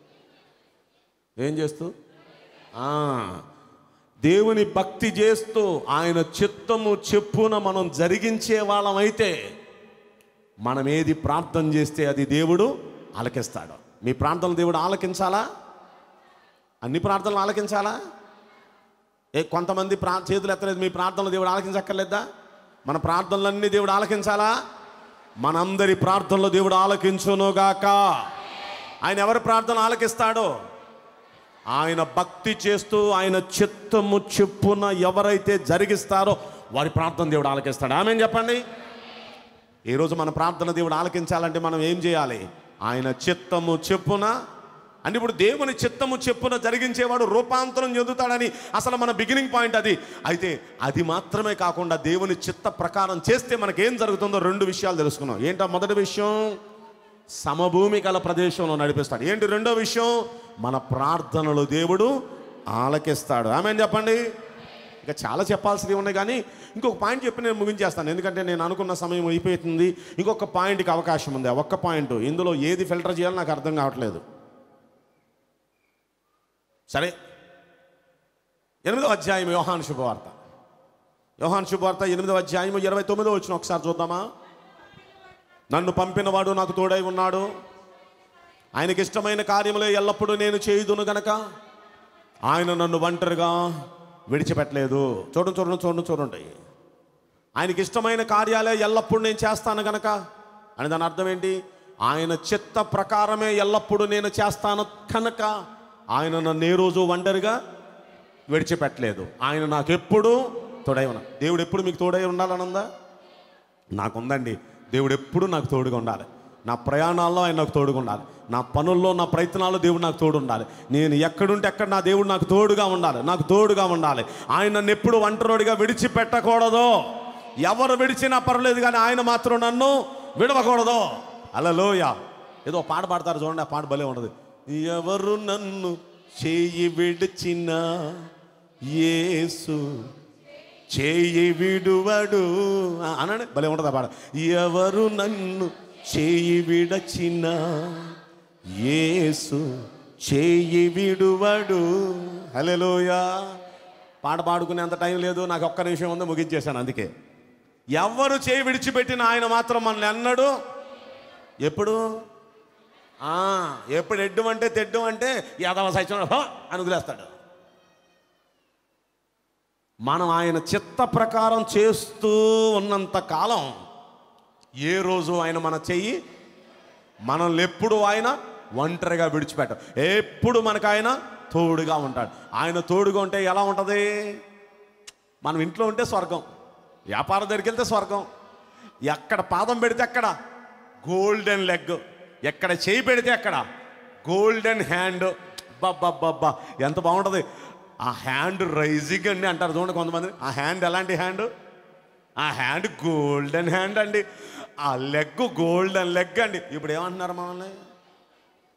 [SPEAKER 3] ఏం చేస్తూ ఆ, దేవుని భక్తి చేస్తూ ఆయన చిత్తము చెప్పున మనం జరిగించే వాళ్ళమైతే మనం ఏది ప్రార్థన చేస్తే అది దేవుడు ఆలకిస్తాడు మీ ప్రార్థనలు దేవుడు ఆలకించాలా అన్ని ప్రార్థనలు ఆలకించాలా ఏ కొంతమంది ప్రా చేతులు ఎత్తలేదు మీ ప్రార్థనలు దేవుడు ఆలకించక్కర్లేదా మన ప్రార్థనలన్నీ దేవుడు ఆలకించాలా మనందరి ప్రార్థనలు దేవుడు ఆలకించునుగాక ఆయన ఎవరి ప్రార్థన ఆలకిస్తాడో ఆయన భక్తి చేస్తూ ఆయన చిత్తము చెప్పున ఎవరైతే జరిగిస్తారో వారి ప్రార్థన దేవుడు ఆలకిస్తాడు ఆమె చెప్పండి ఈరోజు మన ప్రార్థన దేవుడు ఆలకించాలంటే మనం ఏం చేయాలి ఆయన చిత్తము చెప్పున అంటే ఇప్పుడు దేవుని చిత్తము చెప్పున జరిగించేవాడు రూపాంతరం చెందుతాడని అసలు మన బిగినింగ్ పాయింట్ అది అయితే అది మాత్రమే కాకుండా దేవుని చిత్త ప్రకారం చేస్తే మనకేం జరుగుతుందో రెండు విషయాలు తెలుసుకున్నాం ఏంటో మొదటి విషయం సమభూమి గల ప్రదేశంలో నడిపిస్తాడు ఏంటి రెండో విషయం మన ప్రార్థనలు దేవుడు ఆలకిస్తాడు ఆమె చెప్పండి ఇక చాలా చెప్పాల్సినవి ఉన్నాయి కానీ ఇంకొక పాయింట్ చెప్పి నేను ముగించేస్తాను ఎందుకంటే నేను అనుకున్న సమయం అయిపోతుంది ఇంకొక పాయింట్కి అవకాశం ఉంది ఆ ఒక్క పాయింట్ ఇందులో ఏది ఫిల్టర్ చేయాలో నాకు అర్థం కావట్లేదు సరే ఎనిమిదో అధ్యాయం యోహాన్ శుభవార్త యోహాన్ శుభవార్త ఎనిమిదో అధ్యాయం ఇరవై తొమ్మిదో వచ్చిన ఒకసారి చూద్దామా నన్ను పంపినవాడు నాకు తోడై ఉన్నాడు ఆయనకి ఇష్టమైన కార్యములే ఎల్లప్పుడూ నేను చేయుదును గనక ఆయన నన్ను ఒంటరిగా విడిచిపెట్టలేదు చూడండి చూడండి చూడండి చూడండి ఆయనకి ఇష్టమైన కార్యాలే ఎల్లప్పుడూ నేను చేస్తాను గనక అని దాని అర్థం ఏంటి ఆయన చిత్త ప్రకారమే ఎల్లప్పుడూ నేను చేస్తాను కనుక ఆయన నన్ను ఏ రోజు ఒంటరిగా విడిచిపెట్టలేదు ఆయన నాకు ఎప్పుడు తోడై ఉన్నా దేవుడు ఎప్పుడు మీకు తోడై ఉండాలనుందా నాకుందండి దేవుడు ఎప్పుడు నాకు తోడుగా ఉండాలి నా ప్రయాణాల్లో ఆయన నాకు తోడుగా ఉండాలి నా పనుల్లో నా ప్రయత్నాల్లో దేవుడు నాకు తోడు ఉండాలి నేను ఎక్కడుంటే ఎక్కడ నా దేవుడు నాకు తోడుగా ఉండాలి నాకు తోడుగా ఉండాలి ఆయన నన్ను ఎప్పుడు ఒంటరిగా విడిచిపెట్టకూడదు ఎవరు విడిచినా పర్లేదు కానీ ఆయన మాత్రం నన్ను విడవకూడదు అలలోయ ఏదో పాట పాడతారు చూడండి ఆ పాట భలే ఉండదు ఎవరు నన్ను చేయి విడిచినా యేసు చేయి విడువడు ఆ, అనండి భలే ఉంటుంది ఆ పాట ఎవరు నన్ను చేయి విడచిన యేసు చేయి విడువడు హలోయ పాట పాడుకునేంత టైం లేదు నాకు ఒక్క నిమిషం ఉంది ముగించేశాను అందుకే ఎవరు చేయి విడిచిపెట్టిన ఆయన మాత్రం మనల్ని అన్నాడు ఎప్పుడు ఆ, ఎప్పుడు ఎడ్డు అంటే తెడ్డు అంటే యాదవ సైతం అని వదిలేస్తాడు మనం ఆయన చిత్త ప్రకారం చేస్తూ ఉన్నంత కాలం ఏ రోజు ఆయన మన చెయ్యి మనల్ని ఎప్పుడు ఆయన ఒంటరిగా విడిచిపెట్ట ఎప్పుడు మనకు ఆయన తోడుగా ఉంటాడు ఆయన తోడుగా ఉంటే ఎలా ఉంటుంది మనం ఇంట్లో ఉంటే స్వర్గం వ్యాపారం దగ్గరికి వెళ్తే స్వర్గం ఎక్కడ పాదం పెడితే అక్కడ గోల్డెన్ లెగ్ ఎక్కడ చేయి పెడితే అక్కడ గోల్డెన్ హ్యాండ్ బాబ్బా ఎంత బాగుంటుంది ఆ హ్యాండ్ రైజింగ్ అండి అంటారు చూడండి కొంతమంది ఆ హ్యాండ్ ఎలాంటి హ్యాండ్ ఆ హ్యాండ్ గోల్డెన్ హ్యాండ్ అండి ఆ లెగ్ గోల్డెన్ లెగ్ అండి ఇప్పుడు ఏమంటున్నారు మనల్ని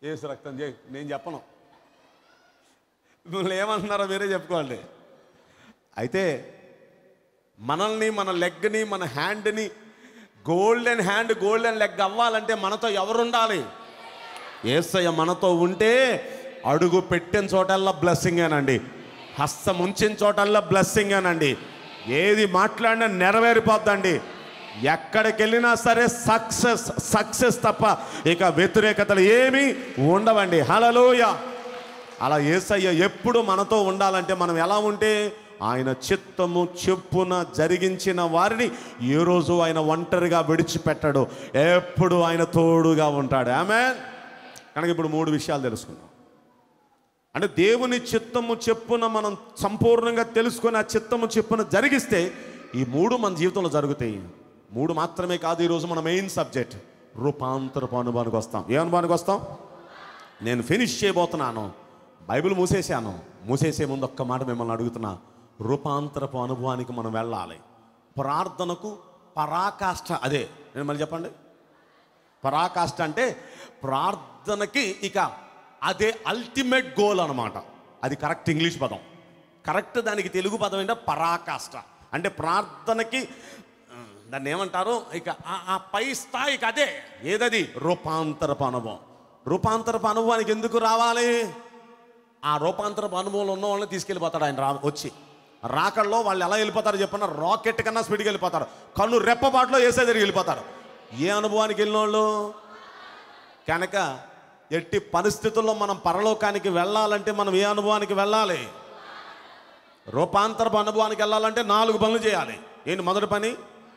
[SPEAKER 3] ఏసు రక్తం చేయి నేను చెప్పను మిమ్మల్ని ఏమంటున్నారో మీరే చెప్పుకోండి అయితే మనల్ని మన లెగ్ని మన హ్యాండ్ని గోల్డెన్ హ్యాండ్ గోల్డెన్ లెగ్ అవ్వాలంటే మనతో ఎవరుండాలి ఏసయ్య మనతో ఉంటే అడుగు పెట్టిన చోటల్లా బ్లెస్సింగేనండి హస్తం ఉంచిన చోటల్లా బ్లెస్సింగేనండి ఏది మాట్లాడినా నెరవేరిపోద్దండి ఎక్కడికి వెళ్ళినా సరే సక్సెస్ సక్సెస్ తప్ప ఇక వ్యతిరేకతలు ఏమీ ఉండవండి హలలోయ అలా ఏసయ్య ఎప్పుడు మనతో ఉండాలంటే మనం ఎలా ఉంటే ఆయన చిత్తము చెప్పున జరిగించిన వారిని ఏ రోజు ఆయన ఒంటరిగా విడిచిపెట్టడు ఎప్పుడు ఆయన తోడుగా ఉంటాడు ఆమె కనుక ఇప్పుడు మూడు విషయాలు తెలుసుకుందాం అంటే దేవుని చిత్తము చెప్పున మనం సంపూర్ణంగా తెలుసుకొని ఆ చిత్తము చెప్పున జరిగిస్తే ఈ మూడు మన జీవితంలో జరుగుతాయి మూడు మాత్రమే కాదు ఈరోజు మన మెయిన్ సబ్జెక్ట్ రూపాంతరపు అనుభవానికి వస్తాం ఏ అనుభవానికి వస్తాం నేను ఫినిష్ చేయబోతున్నాను బైబిల్ మూసేశాను మూసేసే ముందు ఒక్క మాట మిమ్మల్ని అడుగుతున్నా రూపాంతరపు అనుభవానికి మనం వెళ్ళాలి ప్రార్థనకు పరాకాష్ట అదే నేను మళ్ళీ చెప్పండి పరాకాష్ట అంటే ప్రార్థనకి ఇక అదే అల్టిమేట్ గోల్ అనమాట అది కరెక్ట్ ఇంగ్లీష్ పదం కరెక్ట్ దానికి తెలుగు పదం ఏంటంటే పరాకాష్ట అంటే ప్రార్థనకి ఆ, దాన్ని ఏమంటారు ఇక ఆ- ఆ పై స్థాయికి అదే ఏదది రూపాంతరపు అనుభవం రూపాంతరపు అనుభవానికి ఎందుకు రావాలి ఆ రూపాంతరపు అనుభవంలో ఉన్న వాళ్ళని తీసుకెళ్ళిపోతాడు ఆయన రా వచ్చి రాకల్లో వాళ్ళు ఎలా వెళ్ళిపోతారు చెప్పన్న రాకెట్ కన్నా స్పీడ్కి వెళ్ళిపోతారు కన్ను రెప్పపాట్లో వేసే దగ్గరికి వెళ్ళిపోతారు ఏ అనుభవానికి వెళ్ళిన వాళ్ళు కనుక ఎట్టి పరిస్థితుల్లో మనం పరలోకానికి వెళ్ళాలంటే మనం ఏ అనుభవానికి వెళ్ళాలి రూపాంతరపు అనుభవానికి వెళ్ళాలంటే నాలుగు పనులు చేయాలి ఏంటి మొదటి పని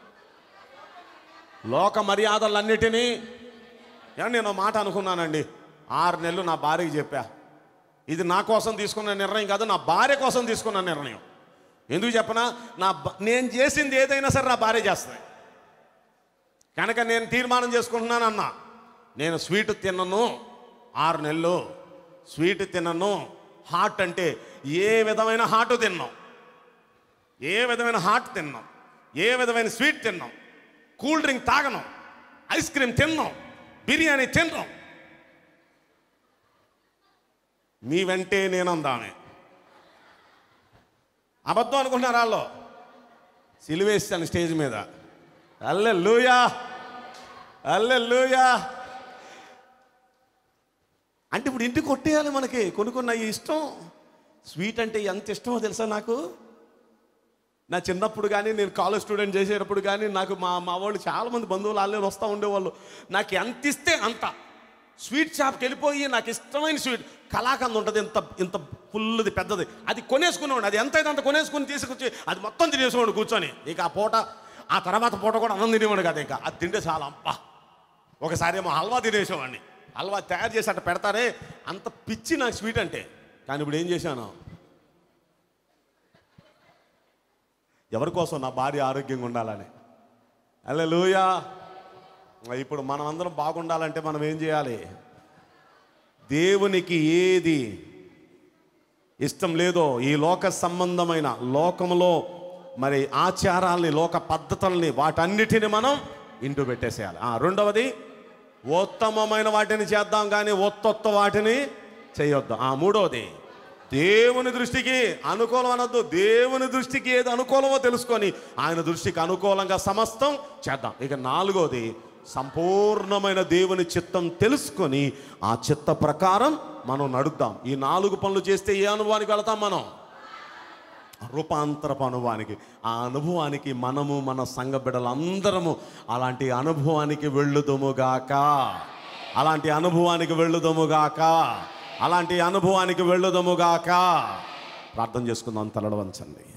[SPEAKER 3] లోక మర్యాదలన్నిటినీ ఏమండి నేను ఒక మాట అనుకున్నానండి ఆరు నెలలు నా భార్యకి చెప్పా ఇది నా కోసం తీసుకున్న నిర్ణయం కాదు నా భార్య కోసం తీసుకున్న నిర్ణయం ఎందుకు చెప్పనా నా భ- నేను చేసింది ఏదైనా సరే నా భార్య చేస్తుంది కనుక నేను తీర్మానం చేసుకుంటున్నాను అన్న నేను స్వీట్ తినను ఆరు నెలలు స్వీట్ తినను హాట్ అంటే ఏ విధమైన హాట్ తిన్నాం ఏ విధమైన హాట్ తిన్నాం ఏ విధమైన స్వీట్ తిన్నాం కూల్ డ్రింక్ తాగను ఐస్ క్రీమ్ తిన్నాం బిర్యానీ తిన్నాం మీ వెంటే నేనందామే అబద్ధం అనుకుంటున్నారు వాళ్ళు సిలువేస్తాను స్టేజ్ మీద అల్లె లూయా అల్లె లూయా అంటే ఇప్పుడు ఇంటికి కొట్టేయాలి మనకి కొన్ని కొన్ని అవి ఇష్టం స్వీట్ అంటే ఎంత ఇష్టమో తెలుసా నాకు నా చిన్నప్పుడు కానీ నేను కాలేజ్ స్టూడెంట్ చేసేటప్పుడు కానీ నాకు మా మా వాళ్ళు చాలామంది బంధువులు వాళ్ళే వస్తూ ఉండేవాళ్ళు నాకు ఎంత ఇస్తే అంత స్వీట్ షాప్కి వెళ్ళిపోయి నాకు ఇష్టమైన స్వీట్ కలాకంద ఉంటుంది ఇంత ఇంత ఫుల్ది పెద్దది అది కొనేసుకునేవాడు అది ఎంత అయితే అంత కొనేసుకుని తీసుకొచ్చి అది మొత్తం తినేసేవాడు కూర్చొని ఇక ఆ పూట ఆ తర్వాత పూట కూడా అన్నం తినేవాడు కదా ఇక అది తింటే చాలా అబ్బా ఒకసారి ఏమో హల్వా తినేసేవాడిని హల్వా తయారు చేసి అట్ట పెడతారే అంత పిచ్చి నాకు స్వీట్ అంటే కానీ ఇప్పుడు ఏం చేశాను ఎవరి కోసం నా భార్య ఆరోగ్యంగా ఉండాలని అల్లే లూయా ఇప్పుడు మనం అందరం బాగుండాలంటే మనం ఏం చేయాలి దేవునికి ఏది ఇష్టం లేదో ఈ లోక సంబంధమైన లోకములో మరి ఆచారాల్ని లోక పద్ధతుల్ని వాటన్నిటిని మనం ఇంటూ పెట్టేసేయాలి ఆ, రెండవది ఉత్తమమైన వాటిని చేద్దాం కానీ ఒత్తొత్త వాటిని చేయొద్దు ఆ మూడవది దేవుని దృష్టికి అనుకూలం అనొద్దు దేవుని దృష్టికి ఏది అనుకూలమో తెలుసుకొని ఆయన దృష్టికి అనుకూలంగా సమస్తం చేద్దాం ఇక నాలుగోది సంపూర్ణమైన దేవుని చిత్తం తెలుసుకొని ఆ చిత్త ప్రకారం మనం నడుద్దాం ఈ నాలుగు పనులు చేస్తే ఏ అనుభవానికి వెళతాం మనం రూపాంతరపు అనుభవానికి ఆ అనుభవానికి మనము మన సంఘ బిడ్డలందరము అలాంటి అనుభవానికి వెళ్ళుదుముగాక అలాంటి అనుభవానికి వెళ్ళుదుముగాక అలాంటి అనుభవానికి వెళ్ళుదుముగాక ప్రార్థన చేసుకుందాం తలడవంచండి